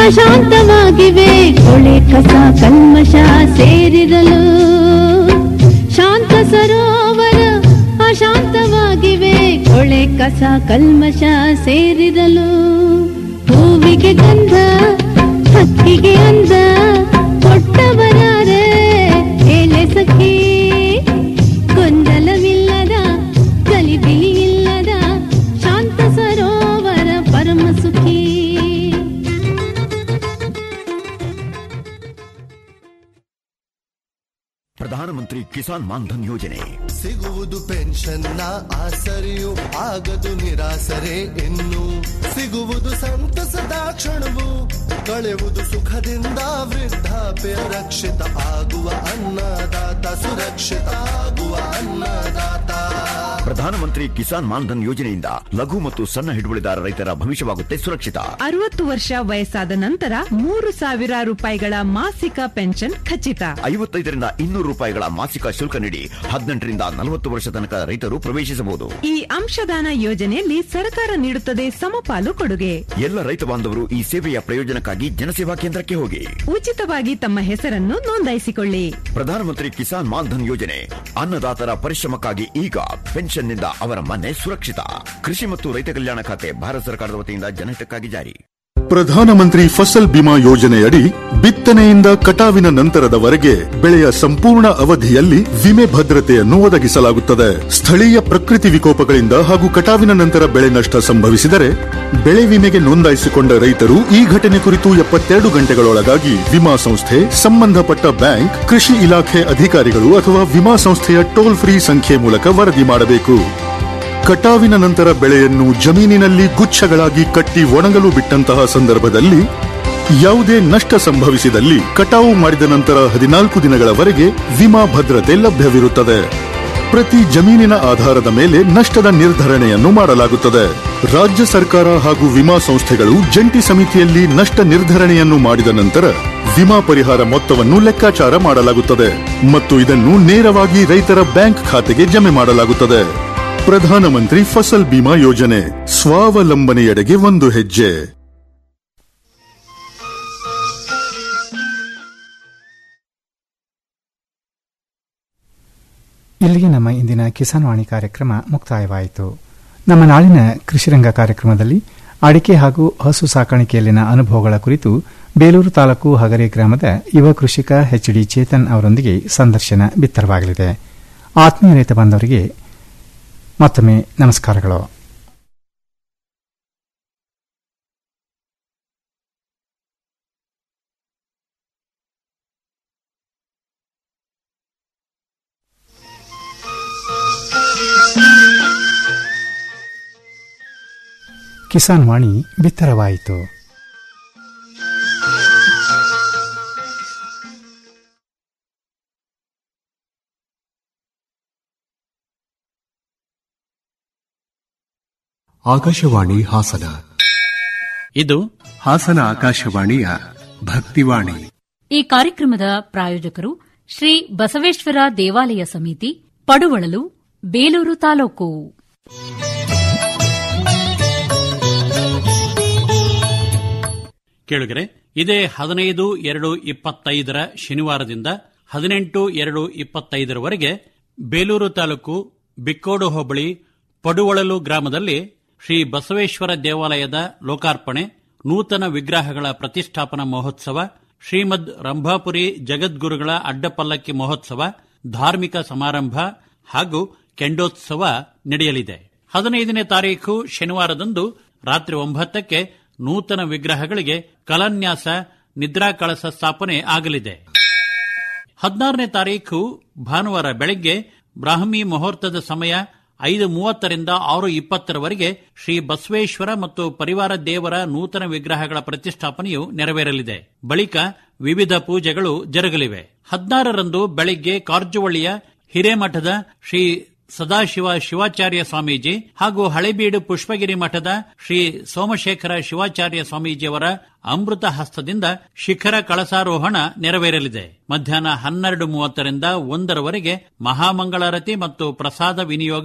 F: ಅಶಾಂತವಾಗಿವೆ ಕೊಳೆ ಕಸ ಕಲ್ಮಶ ಸೇರಿರಲು ಶಾಂತ ಸರೋವರ ಅಶಾಂತವಾಗಿವೆ ಕೊಳೆ ಕಸ ಕಲ್ಮಶ ಸೇರಿರಲು ಹೂವಿಗೆ ಗಂಧ ಹಕ್ಕಿಗೆ ಅಂದ ಕೊಟ್ಟವರಾರೆ ಎಲೆ ಸಖಿ ಗೊಂದಲವಿಲ್ಲದ ಗಲಿಬಿಲಿ ಇಲ್ಲದ ಶಾಂತ ಸರೋವರ ಪರಮ ಸುಖಿ
G: ಪ್ರಧಾನಮಂತ್ರಿ ಕಿಸಾನ್ ಮಾನ್ಧನ್ ಯೋಜನೆ
H: ಸಿಗುವುದು ಪೆನ್ಷನ್ನ ಆಸರೆಯು ಆಗದು ನಿರಾಸರೆ ಇನ್ನು ಸಿಗುವುದು ಸಂತಸದ ಕ್ಷಣವು ಕಳೆವುದು ಸುಖದಿಂದ ವೃದ್ಧಾಪ್ಯ ರಕ್ಷಿತ ಆಗುವ ಅನ್ನದಾತ ಸುರಕ್ಷಿತ ಆಗುವ ಅನ್ನದಾತ
G: ಪ್ರಧಾನಮಂತ್ರಿ ಕಿಸಾನ್ ಮಾನ್ಧನ್ ಯೋಜನೆಯಿಂದ ಲಘು ಮತ್ತು ಸಣ್ಣ ಹಿಡುವಳಿದಾರ ರೈತರ ಭವಿಷ್ಯವಾಗುತ್ತೆ ಸುರಕ್ಷಿತ
I: ಅರವತ್ತು ವರ್ಷ ವಯಸ್ಸಾದ ನಂತರ ಮೂರು ಸಾವಿರ ರೂಪಾಯಿಗಳ ಮಾಸಿಕ ಪೆನ್ಷನ್ ಖಚಿತ
G: ಐವತ್ತೈದರಿಂದ ಇನ್ನೂರು ರೂಪಾಯಿಗಳ ಮಾಸಿಕ ಶುಲ್ಕ ನೀಡಿ ಹದಿನೆಂಟರಿಂದ ನಲವತ್ತು ವರ್ಷ ತನಕ ರೈತರು ಪ್ರವೇಶಿಸಬಹುದು
I: ಈ ಅಂಶದಾನ ಯೋಜನೆಯಲ್ಲಿ ಸರ್ಕಾರ ನೀಡುತ್ತದೆ ಸಮಪಾಲು ಕೊಡುಗೆ
G: ಎಲ್ಲ ರೈತ ಬಾಂಧವರು ಈ ಸೇವೆಯ ಪ್ರಯೋಜನಕ್ಕಾಗಿ ಜನಸೇವಾ ಕೇಂದ್ರಕ್ಕೆ ಹೋಗಿ
I: ಉಚಿತವಾಗಿ ತಮ್ಮ ಹೆಸರನ್ನು ನೋಂದಾಯಿಸಿಕೊಳ್ಳಿ
G: ಪ್ರಧಾನಮಂತ್ರಿ ಕಿಸಾನ್ ಮಾನ್ಧನ್ ಯೋಜನೆ ಅನ್ನದಾತರ ಪರಿಶ್ರಮಕ್ಕಾಗಿ ಈಗ ಪೆನ್ಷನ್ನಿಂದ ಅವರ ಮನೆ ಸುರಕ್ಷಿತ ಕೃಷಿ ಮತ್ತು ರೈತ ಕಲ್ಯಾಣ ಖಾತೆ ಭಾರತ ಸರ್ಕಾರದ ವತಿಯಿಂದ ಜನಹಿತಕ್ಕಾಗಿ ಜಾರಿ
J: ಪ್ರಧಾನಮಂತ್ರಿ ಫಸಲ್ ಬಿಮಾ ಯೋಜನೆಯಡಿ ಬಿತ್ತನೆಯಿಂದ ಕಟಾವಿನ ನಂತರದವರೆಗೆ ಬೆಳೆಯ ಸಂಪೂರ್ಣ ಅವಧಿಯಲ್ಲಿ ವಿಮೆ ಭದ್ರತೆಯನ್ನು ಒದಗಿಸಲಾಗುತ್ತದೆ ಸ್ಥಳೀಯ ಪ್ರಕೃತಿ ವಿಕೋಪಗಳಿಂದ ಹಾಗೂ ಕಟಾವಿನ ನಂತರ ಬೆಳೆ ನಷ್ಟ ಸಂಭವಿಸಿದರೆ ಬೆಳೆ ವಿಮೆಗೆ ನೋಂದಾಯಿಸಿಕೊಂಡ ರೈತರು ಈ ಘಟನೆ ಕುರಿತು ಎಪ್ಪತ್ತೆರಡು ಗಂಟೆಗಳೊಳಗಾಗಿ ವಿಮಾ ಸಂಸ್ಥೆ ಸಂಬಂಧಪಟ್ಟ ಬ್ಯಾಂಕ್ ಕೃಷಿ ಇಲಾಖೆ ಅಧಿಕಾರಿಗಳು ಅಥವಾ ವಿಮಾ ಸಂಸ್ಥೆಯ ಟೋಲ್ ಫ್ರೀ ಸಂಖ್ಯೆ ಮೂಲಕ ವರದಿ ಮಾಡಬೇಕು ಕಟಾವಿನ ನಂತರ ಬೆಳೆಯನ್ನು ಜಮೀನಿನಲ್ಲಿ ಗುಚ್ಛಗಳಾಗಿ ಕಟ್ಟಿ ಒಣಗಲು ಬಿಟ್ಟಂತಹ ಸಂದರ್ಭದಲ್ಲಿ ಯಾವುದೇ ನಷ್ಟ ಸಂಭವಿಸಿದಲ್ಲಿ ಕಟಾವು ಮಾಡಿದ ನಂತರ ಹದಿನಾಲ್ಕು ದಿನಗಳವರೆಗೆ ವಿಮಾ ಭದ್ರತೆ ಲಭ್ಯವಿರುತ್ತದೆ ಪ್ರತಿ ಜಮೀನಿನ ಆಧಾರದ ಮೇಲೆ ನಷ್ಟದ ನಿರ್ಧರಣೆಯನ್ನು ಮಾಡಲಾಗುತ್ತದೆ ರಾಜ್ಯ ಸರ್ಕಾರ ಹಾಗೂ ವಿಮಾ ಸಂಸ್ಥೆಗಳು ಜಂಟಿ ಸಮಿತಿಯಲ್ಲಿ ನಷ್ಟ ನಿರ್ಧರಣೆಯನ್ನು ಮಾಡಿದ ನಂತರ ವಿಮಾ ಪರಿಹಾರ ಮೊತ್ತವನ್ನು ಲೆಕ್ಕಾಚಾರ ಮಾಡಲಾಗುತ್ತದೆ ಮತ್ತು ಇದನ್ನು ನೇರವಾಗಿ ರೈತರ ಬ್ಯಾಂಕ್ ಖಾತೆಗೆ ಜಮೆ ಮಾಡಲಾಗುತ್ತದೆ ಪ್ರಧಾನಮಂತ್ರಿ ಫಸಲ್ ಬಿಮಾ ಯೋಜನೆ ಸ್ವಾವಲಂಬನೆಯೆಡೆಗೆ ಒಂದು ಹೆಜ್ಜೆ
B: ಇಲ್ಲಿಗೆ ನಮ್ಮ ಇಂದಿನ ಕಿಸಾನ್ ವಾಣಿ ಕಾರ್ಯಕ್ರಮ ಮುಕ್ತಾಯವಾಯಿತು ನಮ್ಮ ನಾಳಿನ ಕೃಷಿರಂಗ ಕಾರ್ಯಕ್ರಮದಲ್ಲಿ ಅಡಿಕೆ ಹಾಗೂ ಹಸು ಸಾಕಾಣಿಕೆಯಲ್ಲಿನ ಅನುಭವಗಳ ಕುರಿತು ಬೇಲೂರು ತಾಲೂಕು ಹಗರಿ ಗ್ರಾಮದ ಯುವ ಕೃಷಿಕ ಎಚ್ ಡಿ ಚೇತನ್ ಅವರೊಂದಿಗೆ ಸಂದರ್ಶನ ಬಿತ್ತರವಾಗಲಿದೆ ಆತ್ಮೀಯ ರೈತ ಬಾಂಧವರಿಗೆ ಮತ್ತೊಮ್ಮೆ ನಮಸ್ಕಾರಗಳು ಕಿಸಾನ್ ವಾಣಿ ಬಿತ್ತರವಾಯಿತು
K: ಆಕಾಶವಾಣಿ ಹಾಸನ
L: ಇದು
K: ಹಾಸನ ಆಕಾಶವಾಣಿಯ ಭಕ್ತಿವಾಣಿ
M: ಈ ಕಾರ್ಯಕ್ರಮದ ಪ್ರಾಯೋಜಕರು ಶ್ರೀ ಬಸವೇಶ್ವರ ದೇವಾಲಯ ಸಮಿತಿ ಪಡುವಳಲು ಬೇಲೂರು ತಾಲೂಕು
L: ಕೇಳುಗರೆ ಇದೇ ಹದಿನೈದು ಎರಡು ಇಪ್ಪತ್ತೈದರ ಶನಿವಾರದಿಂದ ಹದಿನೆಂಟು ಎರಡು ಇಪ್ಪತ್ತೈದರವರೆಗೆ ಬೇಲೂರು ತಾಲೂಕು ಬಿಕ್ಕೋಡು ಹೋಬಳಿ ಪಡುವಳಲು ಗ್ರಾಮದಲ್ಲಿ ಶ್ರೀ ಬಸವೇಶ್ವರ ದೇವಾಲಯದ ಲೋಕಾರ್ಪಣೆ ನೂತನ ವಿಗ್ರಹಗಳ ಪ್ರತಿಷ್ಠಾಪನಾ ಮಹೋತ್ಸವ ಶ್ರೀಮದ್ ರಂಭಾಪುರಿ ಜಗದ್ಗುರುಗಳ ಅಡ್ಡಪಲ್ಲಕ್ಕಿ ಮಹೋತ್ಸವ ಧಾರ್ಮಿಕ ಸಮಾರಂಭ ಹಾಗೂ ಕೆಂಡೋತ್ಸವ ನಡೆಯಲಿದೆ ಹದಿನೈದನೇ ತಾರೀಖು ಶನಿವಾರದಂದು ರಾತ್ರಿ ಒಂಬತ್ತಕ್ಕೆ ನೂತನ ವಿಗ್ರಹಗಳಿಗೆ ಕಲನ್ಯಾಸ ನಿದ್ರಾ ಕಳಸ ಸ್ಥಾಪನೆ ಆಗಲಿದೆ ಹದಿನಾರನೇ ತಾರೀಖು ಭಾನುವಾರ ಬೆಳಗ್ಗೆ ಬ್ರಾಹ್ಮಿ ಮುಹೂರ್ತದ ಸಮಯ ಐದು ಮೂವತ್ತರಿಂದ ಆರು ಇಪ್ಪತ್ತರವರೆಗೆ ಶ್ರೀ ಬಸವೇಶ್ವರ ಮತ್ತು ಪರಿವಾರ ದೇವರ ನೂತನ ವಿಗ್ರಹಗಳ ಪ್ರತಿಷ್ಠಾಪನೆಯು ನೆರವೇರಲಿದೆ ಬಳಿಕ ವಿವಿಧ ಪೂಜೆಗಳು ಜರುಗಲಿವೆ ಹದಿನಾರರಂದು ಬೆಳಿಗ್ಗೆ ಕಾರ್ಜುವಳ್ಳಿಯ ಹಿರೇಮಠದ ಶ್ರೀ ಸದಾಶಿವ ಶಿವಾಚಾರ್ಯ ಸ್ವಾಮೀಜಿ ಹಾಗೂ ಹಳೆಬೀಡು ಪುಷ್ಪಗಿರಿ ಮಠದ ಶ್ರೀ ಸೋಮಶೇಖರ ಶಿವಾಚಾರ್ಯ ಸ್ವಾಮೀಜಿಯವರ ಅಮೃತ ಹಸ್ತದಿಂದ ಶಿಖರ ಕಳಸಾರೋಹಣ ನೆರವೇರಲಿದೆ ಮಧ್ಯಾಹ್ನ ಹನ್ನೆರಡು ಮೂವತ್ತರಿಂದ ಒಂದರವರೆಗೆ ಮಹಾಮಂಗಳಾರತಿ ಮತ್ತು ಪ್ರಸಾದ ವಿನಿಯೋಗ